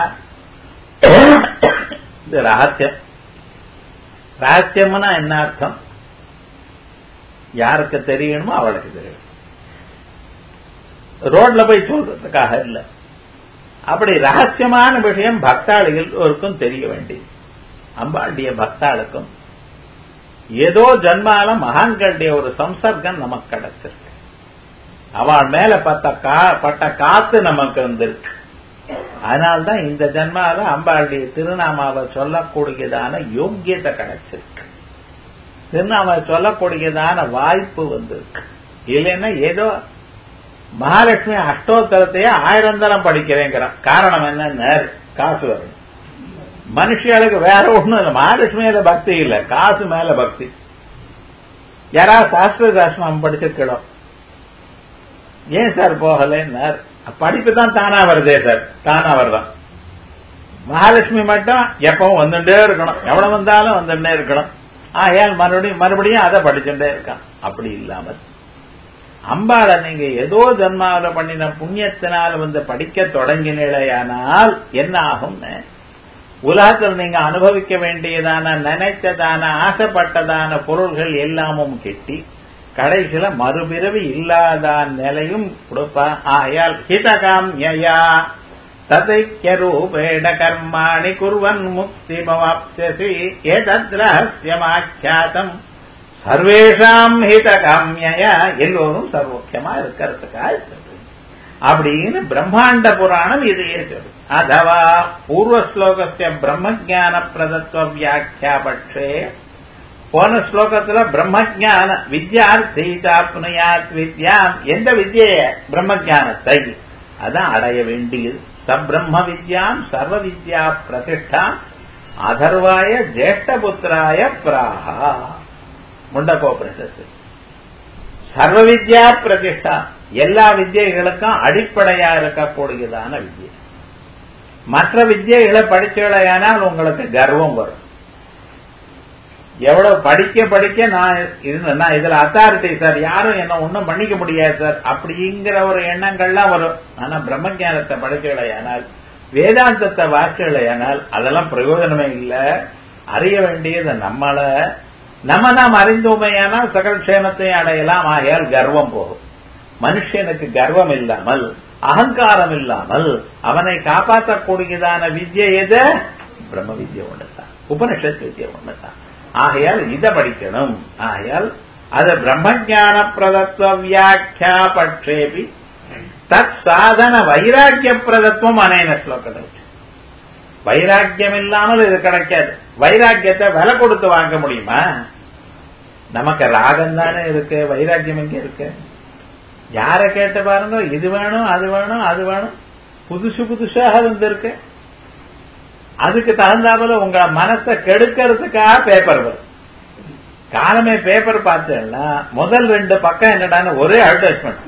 இது ரகசியம் ரகசியம்னா என்ன அர்த்தம் யாருக்கு தெரியணுமோ அவளுக்கு தெரியும் ரோட்ல போய் சொல்றதுக்காக இல்ல அப்படி ரகசியமான விஷயம் பக்தாளிகளுக்கும் தெரிய வேண்டியது அம்பாளுடைய பக்தாளுக்கும் ஏதோ ஜன்மால மகான்களுடைய ஒரு சம்சர்க்கம் நமக்கு கிடைச்சிருக்கு அவள் மேல பட்ட கா பட்ட காத்து நமக்கு வந்திருக்கு அதனால்தான் இந்த ஜன்மால அம்பாளுடைய திருநாமாவை சொல்லக்கூடியதான யோக்கியத்தை கிடைச்சிருக்கு திருநாமாவை சொல்லக்கூடியதான வாய்ப்பு வந்திருக்கு இல்லைன்னா ஏதோ மகாலட்சுமி அஷ்டோத்தரத்தையே ஆயிரம் தரம் படிக்கிறேங்கிறான் காரணம் என்ன காசு வரணும் மனுஷியாளுக்கு வேற ஒண்ணும் இல்லை மகாலட்சுமியில பக்தி இல்ல காசு மேல பக்தி யாராவது சாஸ்திர சாஸ்திரம் படிச்சிருக்கணும் ஏன் சார் போகலன்னார் படிப்பு தான் தானா வருதே சார் தானா வருதான் மகாலட்சுமி மட்டும் எப்பவும் வந்துட்டே இருக்கணும் எவ்வளவு வந்தாலும் வந்துட்டே இருக்கணும் ஆயால் மறுபடியும் மறுபடியும் அதை படிச்சுட்டே இருக்கான் அப்படி இல்லாமல் அம்பாளை நீங்க ஏதோ ஜன்மாவில பண்ணின புண்ணியத்தினால் வந்து படிக்க தொடங்கினேயானால் என்ன ஆகும்னு உலகத்தில் நீங்க அனுபவிக்க வேண்டியதான நினைத்ததான ஆசைப்பட்டதான பொருள்கள் எல்லாமும் கெட்டி கடைசியில மறுபிறவி இல்லாத நிலையும் கொடுப்பா ஆயால் ஹிதகாம்யா ததைக்கியரூபேட கர்மாணி குர்வன் முக்தி பவாப்சசி ஏதத் ரகசியமாக்கியாதம் சர்வேஷாம் ஹிதகாமியா எல்லோரும் சர்வோக்கியமா இருக்கிறதுக்காக இருக்கிறது அப்படின்னு பிரம்மாண்ட புராணம் இது இருக்குது அதவா பூர்வ ஸ்லோகஸ்ய பிரம்ம ஜான பிரதத்துவ வியாக்கியா பட்சே போன ஸ்லோகத்துல பிரம்ம ஜான வித்யார்த்தி தாப்னுயாத் வித்யாம் எந்த வித்ய பிரம்ம ஜானத்தை அதான் அடைய வேண்டியது சப்ரம்ம வித்யாம் சர்வ வித்யா பிரதிஷ்டாம் அதர்வாய ஜேஷ்டபுத்திராய பிராகா முண்டகோபனிஷத்து சர்வ வித்யா பிரதிஷ்டா எல்லா வித்தியைகளுக்கும் அடிப்படையா இருக்கக்கூடியதான வித்யை மற்ற வித்தியைகளை படிச்சவளையானால் உங்களுக்கு கர்வம் வரும் எவ்வளவு படிக்க படிக்க நான் இருந்தேன் இதுல அத்தாரிட்டி சார் யாரும் என்ன ஒன்றும் பண்ணிக்க முடியாது சார் அப்படிங்கிற ஒரு எண்ணங்கள்லாம் வரும் ஆனா பிரம்மஜானத்தை படிச்சவளையானால் வேதாந்தத்தை வாசிக்கலையானால் அதெல்லாம் பிரயோஜனமே இல்லை அறிய வேண்டியது நம்மள நம்ம நாம் அறிந்தோமையானால் சகல க்ஷேமத்தையும் அடையலாம் ஆகையால் கர்வம் போகும் மனுஷனுக்கு கர்வம் இல்லாமல் அகங்காரம் இல்லாமல் அவனை காப்பாற்றக்கூடியதான வித்யை எது பிரம்ம வித்யை ஒண்ணுதான் உபனிஷத் வித்யை ஒண்ணுதான் ஆகையால் இதை படிக்கணும் ஆகையால் அது பிரம்மஜான பிரதத்துவ வியாக்கியா பட்சேபி தத் சாதன வைராக்கிய பிரதத்துவம் அனேன ஸ்லோகத்தில் வைராக்கியம் இல்லாமல் இது கிடைக்காது வைராக்கியத்தை விலை கொடுத்து வாங்க முடியுமா நமக்கு ராகம் தானே இருக்கு வைராக்கியம் எங்க இருக்கு யார கேட்டு பாருங்க இது வேணும் அது வேணும் அது வேணும் புதுசு புதுசாக வந்திருக்கு அதுக்கு தகுந்தாப்புல உங்க மனசை கெடுக்கிறதுக்காக பேப்பர் வரும் காலமே பேப்பர் பார்த்தேன்னா முதல் ரெண்டு பக்கம் என்னடான்னு ஒரே அட்வர்டைஸ்மெண்ட்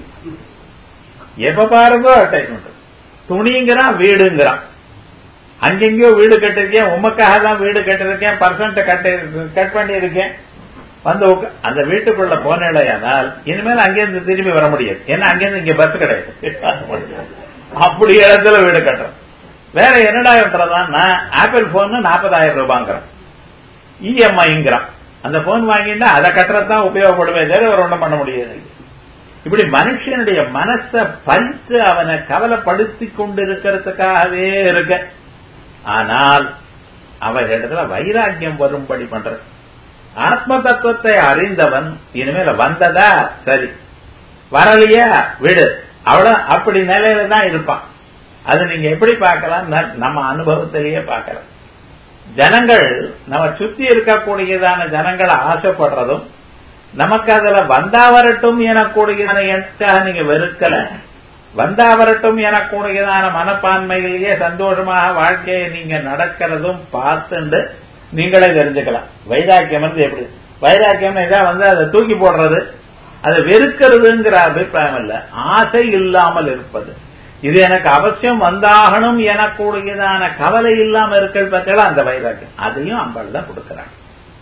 எப்ப பாருங்க அட்வர்டைஸ்மெண்ட் துணிங்கிறான் வீடுங்கிறான் அங்கெங்கயோ வீடு கட்டிருக்கேன் உமக்காக தான் வீடு கட்டிருக்கேன் பர்சன்ட் கட்டி கட் பண்ணி இருக்கேன் வந்து அந்த வீட்டுக்குள்ள போனேடையானால் இனிமேல் அங்கேருந்து திரும்பி வர முடியாது ஏன்னா அங்கேருந்து இங்க பஸ் கிடையாது அப்படி இடத்துல வீடு கட்டுறோம் வேற என்னடா கட்டுறதா ஆப்பிள் போன் நாற்பதாயிரம் ரூபாங்கிறான் இஎம்ஐங்கிறான் அந்த போன் வாங்கிட்டா அதை கட்டுறதுதான் உபயோகப்படுமே தவிர ஒரு ஒன்றும் பண்ண முடியாது இப்படி மனுஷனுடைய மனசை பறித்து அவனை கவலைப்படுத்தி கொண்டிருக்கிறதுக்காகவே இருக்க ஆனால் அவர்களிடத்துல வைராக்கியம் வரும்படி பண்ற ஆத்ம தத்துவத்தை அறிந்தவன் இனிமேல வந்ததா சரி வரலையா விடு அவ்வளவு அப்படி நிலையில தான் இருப்பான் அது நீங்க எப்படி பார்க்கலாம் நம்ம அனுபவத்திலேயே பார்க்கலாம் ஜனங்கள் நம்ம சுத்தி இருக்கக்கூடியதான ஜனங்களை ஆசைப்படுறதும் நமக்கு அதுல வந்தா வரட்டும் எனக்கூடியதான எண்ணத்தாக நீங்க வெறுக்கல வந்தா வரட்டும் எனக்கூடியதான மனப்பான்மையிலேயே சந்தோஷமாக வாழ்க்கையை நீங்க நடக்கிறதும் பார்த்துண்டு நீங்களே தெரிஞ்சுக்கலாம் வைராக்கியம் வந்து எப்படி வைராக்கியம் இதான் வந்து அதை தூக்கி போடுறது அதை வெறுக்கிறதுங்கிற அபிப்பிராயம் இல்ல ஆசை இல்லாமல் இருப்பது இது எனக்கு அவசியம் வந்தாகணும் எனக்கூடியதான கவலை இல்லாம இருக்கிறது பார்த்தா அந்த வைராக்கியம் அதையும் அம்பாள் தான் கொடுக்கிறாங்க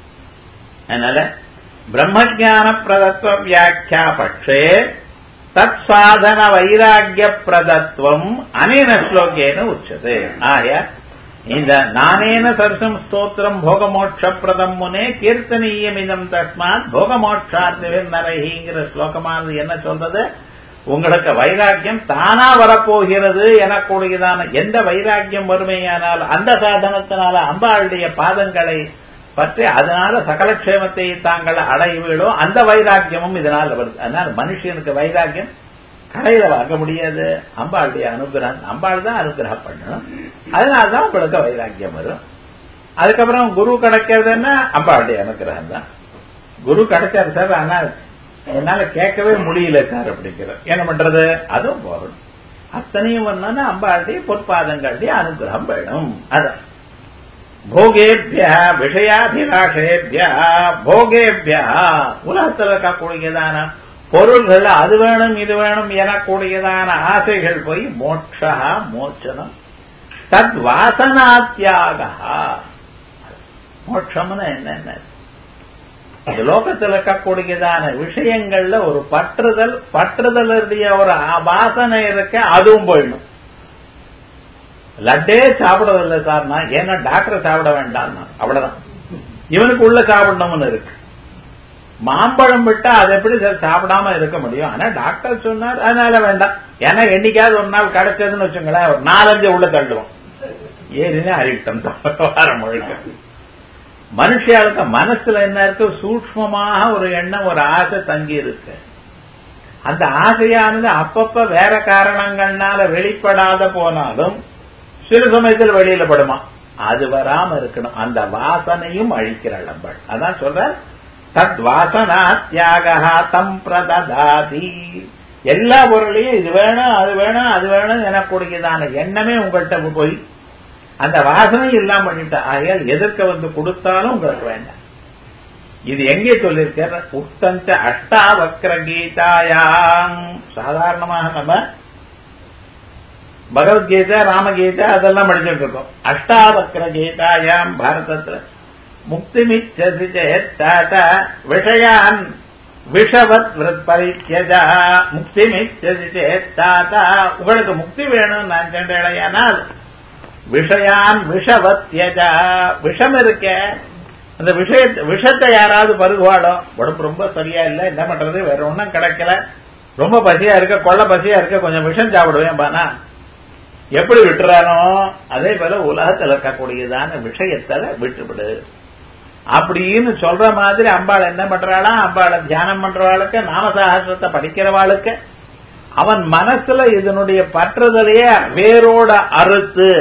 அதனால பிரம்மஜான பிரதத்துவ வியாக்கியா பட்சே தத் சாதன வைராக்கிய பிரதத்துவம் அனேன ஸ்லோகேன உச்சது ஆய இந்த நானேன சர்சம் ஸ்தோத்திரம் போகமோட்ச பிரதம் முனே கீர்த்தனீயமிதம் தஸ்மாத் போகமோட்சார்த்தவின் நரகிங்கிற ஸ்லோகமானது என்ன சொல்றது உங்களுக்கு வைராக்கியம் தானா வரப்போகிறது எனக்கூடியதான எந்த வைராக்கியம் வறுமையானால் அந்த சாதனத்தினால அம்பாளுடைய பாதங்களை பற்றி அதனால சகல க்ஷேமத்தை தாங்கள் அடைவீடோ அந்த வைராக்கியமும் இதனால வருது அதனால மனுஷனுக்கு வைராக்கியம் கடையில வாங்க முடியாது அம்பாளுடைய அனுகிரகம் அம்பாள் தான் அனுகிரகம் பண்ணணும் அதனாலதான் உங்களுக்கு வைராக்கியம் வரும் அதுக்கப்புறம் குரு கிடைக்கிறதுன்னா அம்பாளுடைய அனுகிரகம் தான் குரு கிடைச்சாரு சார் ஆனா என்னால கேட்கவே முடியல சார் அப்படிங்கிற என்ன பண்றது அதுவும் போகணும் அத்தனையும் வரணும்னா அம்பாளுடைய பொற்பாதங்களுடைய அனுகிரகம் வேணும் அதான் போகேபிய விஷயாபிலாஷேபிய போகேபிய உலகத்தில் இருக்கக்கூடியதான பொருள்கள் அது வேணும் இது வேணும் எனக்கூடியதான ஆசைகள் போய் மோட்சா மோச்சனம் தத் வாசனாத்தியாக மோட்சம்னு என்னென்ன இந்த லோகத்தில் இருக்கக்கூடியதான விஷயங்கள்ல ஒரு பற்றுதல் பற்றுதலுடைய ஒரு வாசனை இருக்க அதுவும் போயிடும் லட்டே சாப்பிடவில்லை சார்னா ஏன்னா டாக்டர் சாப்பிட வேண்டாம் அவ்வளவுதான் இவனுக்கு உள்ள சாப்பிடணும்னு இருக்கு மாம்பழம் விட்டா அது எப்படி சார் சாப்பிடாம இருக்க முடியும் ஆனா டாக்டர் சொன்னார் அதனால வேண்டாம் ஏன்னா என்னைக்காவது ஒரு நாள் கிடைச்சதுன்னு வச்சுங்களேன் ஒரு நாலஞ்சு உள்ள தள்ளுவோம் ஏறினே அறிவிட்டம் வாரம் முழுக்க மனுஷியாளுக்கு மனசுல என்ன இருக்கு சூக்மமாக ஒரு எண்ணம் ஒரு ஆசை தங்கி இருக்கு அந்த ஆசையானது அப்பப்ப வேற காரணங்கள்னால வெளிப்படாத போனாலும் சிறு சமயத்தில் வெளியில படுமா அது வராம இருக்கணும் அந்த வாசனையும் அழிக்கிறாள் அம்பாள் அதான் சொல்ற தத் வாசனா தியாக தம் பிரததாதி எல்லா பொருளையும் இது வேணும் அது வேணும் அது வேணும் எனக்கூடியதான எண்ணமே உங்கள்கிட்ட போய் அந்த வாசனை இல்லாம பண்ணிட்டா ஆகையால் எதிர்க்க வந்து கொடுத்தாலும் உங்களுக்கு வேண்டாம் இது எங்கே சொல்லியிருக்க உத்தஞ்ச அஷ்டாவக்ர கீதாயாம் சாதாரணமாக நம்ம பகவத்கீதை ராமகீதை அதெல்லாம் படிச்சுட்டு இருக்கோம் அஷ்டாவக்ர கீதாயாம் பாரதத்துல முக்திமிச்சசி சேத்தாத விஷயான் விஷவத் பரித்தியஜா முக்திமிச்சசி சேத்தாதா உங்களுக்கு முக்தி வேணும் நான் சென்றேனால் விஷயான் விஷவத்யஜா விஷம் இருக்க அந்த விஷய விஷத்தை யாராவது பருகுவாடோ உடம்பு ரொம்ப சரியா இல்ல என்ன பண்றது வேற ஒன்றும் கிடைக்கல ரொம்ப பசியா இருக்க கொள்ள பசியா இருக்க கொஞ்சம் விஷம் சாப்பிடுவேன் பானா எப்படி விட்டுறானோ அதே போல உலகத்தில் இருக்கக்கூடியதான விஷயத்துல விட்டுவிடு அப்படின்னு சொல்ற மாதிரி அம்பாள் என்ன பண்றாளா அம்பாளை தியானம் பண்றவாளுக்கு நாமசாகசத்தை படிக்கிறவாளுக்கு அவன் மனசுல இதனுடைய பற்றுதலையே வேரோட அறுத்து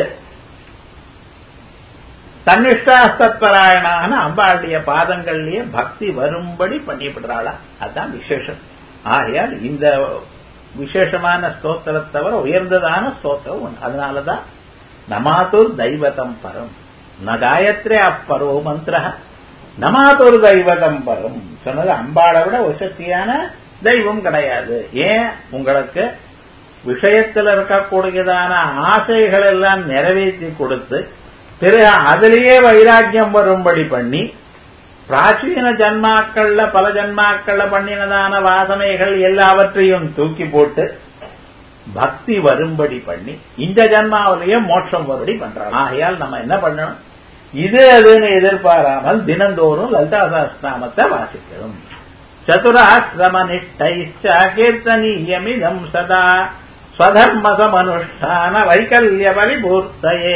தன்னிஷ்டாஸ்தத்பராயணான அம்பாளுடைய பாதங்கள்லயே பக்தி வரும்படி பண்ணிவிடுறாளா அதுதான் விசேஷம் ஆகையால் இந்த விசேஷமான ஸ்தோத்திரம் தவிர உயர்ந்ததான ஸ்தோத்திரம் ஒன்று அதனாலதான் நமாத்தூர் தெய்வதம் பரம் ந காயத்ரே அப்பரோ மந்திர நமாத்தூர் தெய்வதம் பரம் சொன்னது அம்பாளை விட உசத்தியான தெய்வம் கிடையாது ஏன் உங்களுக்கு விஷயத்தில் இருக்கக்கூடியதான ஆசைகள் எல்லாம் நிறைவேற்றி கொடுத்து பிறகு அதிலேயே வைராக்கியம் வரும்படி பண்ணி பிராச்சீன ஜன்மாக்கள்ல பல ஜன்மாக்கள்ல பண்ணினதான வாசனைகள் எல்லாவற்றையும் தூக்கி போட்டு பக்தி வரும்படி பண்ணி இந்த ஜன்மாவிலேயே மோட்சம் வரும்படி பண்றாங்க ஆகையால் நம்ம என்ன பண்ணணும் இது அதுன்னு எதிர்பாராமல் தினந்தோறும் லலிதா சாஸ்திராமத்தை வாசிக்கணும் சதுராசிரம நிஷ்டைச்ச கீர்த்தனீயமிதம் சதா ஸ்வதர்மசமனுஷ்டான வைக்கல்ய பரிபூர்த்தையே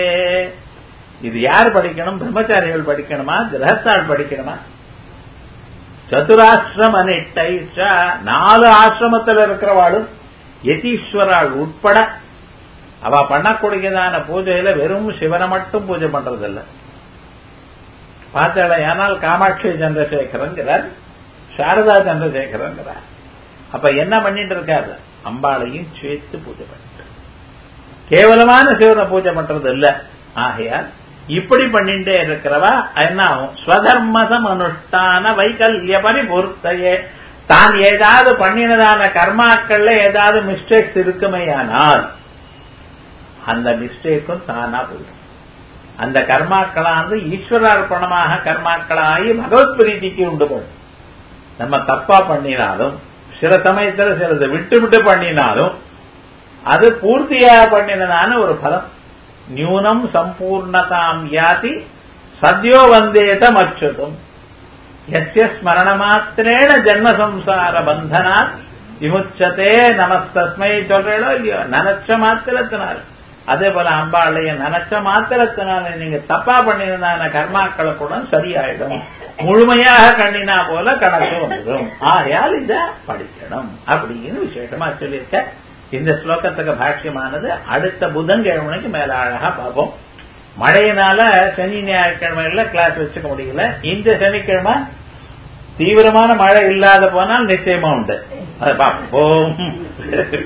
இது யார் படிக்கணும் பிரம்மச்சாரிகள் படிக்கணுமா கிரகஸ்தாள் படிக்கணுமா சதுராசிரம நிட்டைச்ச நாலு ஆசிரமத்தில் இருக்கிறவாளும் யதீஸ்வராள் உட்பட அவ பண்ணக்கூடியதான பூஜையில வெறும் சிவனை மட்டும் பூஜை பண்றதில்ல பார்த்தாலையானால் காமாட்சி சந்திரசேகரங்கிறார் சாரதா சந்திரசேகரங்கிறார் அப்ப என்ன பண்ணிட்டு இருக்காரு அம்பாளையும் சேர்த்து பூஜை பண்ணிட்டு கேவலமான சிவனை பூஜை பண்றது இல்ல ஆகையால் இப்படி பண்ணிட்டே இருக்கிறவா என்ன ஆகும் ஸ்வதர்மசம் அனுஷ்டான வைக்கல்ய பரிபூர்த்தையே தான் ஏதாவது பண்ணினதான கர்மாக்கள்ல ஏதாவது மிஸ்டேக்ஸ் இருக்குமேயானால் அந்த மிஸ்டேக்கும் தானா போயிடும் அந்த கர்மாக்களானது ஈஸ்வரார்ப்பணமாக கர்மாக்களாகி பகவத் பிரீதிக்கு உண்டு போடும் நம்ம தப்பா பண்ணினாலும் சில சமயத்துல சிலதை விட்டு விட்டு பண்ணினாலும் அது பூர்த்தியா பண்ணினதான ஒரு பலம் நியூனம் சம்பூர்ணதாம் யாதி சத்யோ வந்தேதம் அச்சுதும் எஸ்ய ஸ்மரண மாத்திரேன ஜென்ம சம்சார பந்தனாத் விமுச்சதே நமஸ்தஸ்மை சொல்றோ இல்லையோ நினைச்ச மாத்திரத்தினால் அதே போல அம்பாளைய நினைச்ச மாத்திரத்தினால நீங்க தப்பா பண்ணிருந்தான கர்மாக்களை கூட சரியாயிடும் முழுமையாக கண்ணினா போல கணக்கு வந்துடும் ஆகையால் இத படிக்கணும் அப்படின்னு விசேஷமா சொல்லியிருக்க இந்த ஸ்லோகத்துக்கு பாஷ்யமானது அடுத்த புதன்கிழமைக்கு மேல அழகா பார்ப்போம் மழையினால சனி ஞாயிற்றுக்கிழமையில கிளாஸ் வச்சுக்க முடியல இந்த சனிக்கிழமை தீவிரமான மழை இல்லாத போனால் நிச்சயமா உண்டு அதை பார்ப்போம்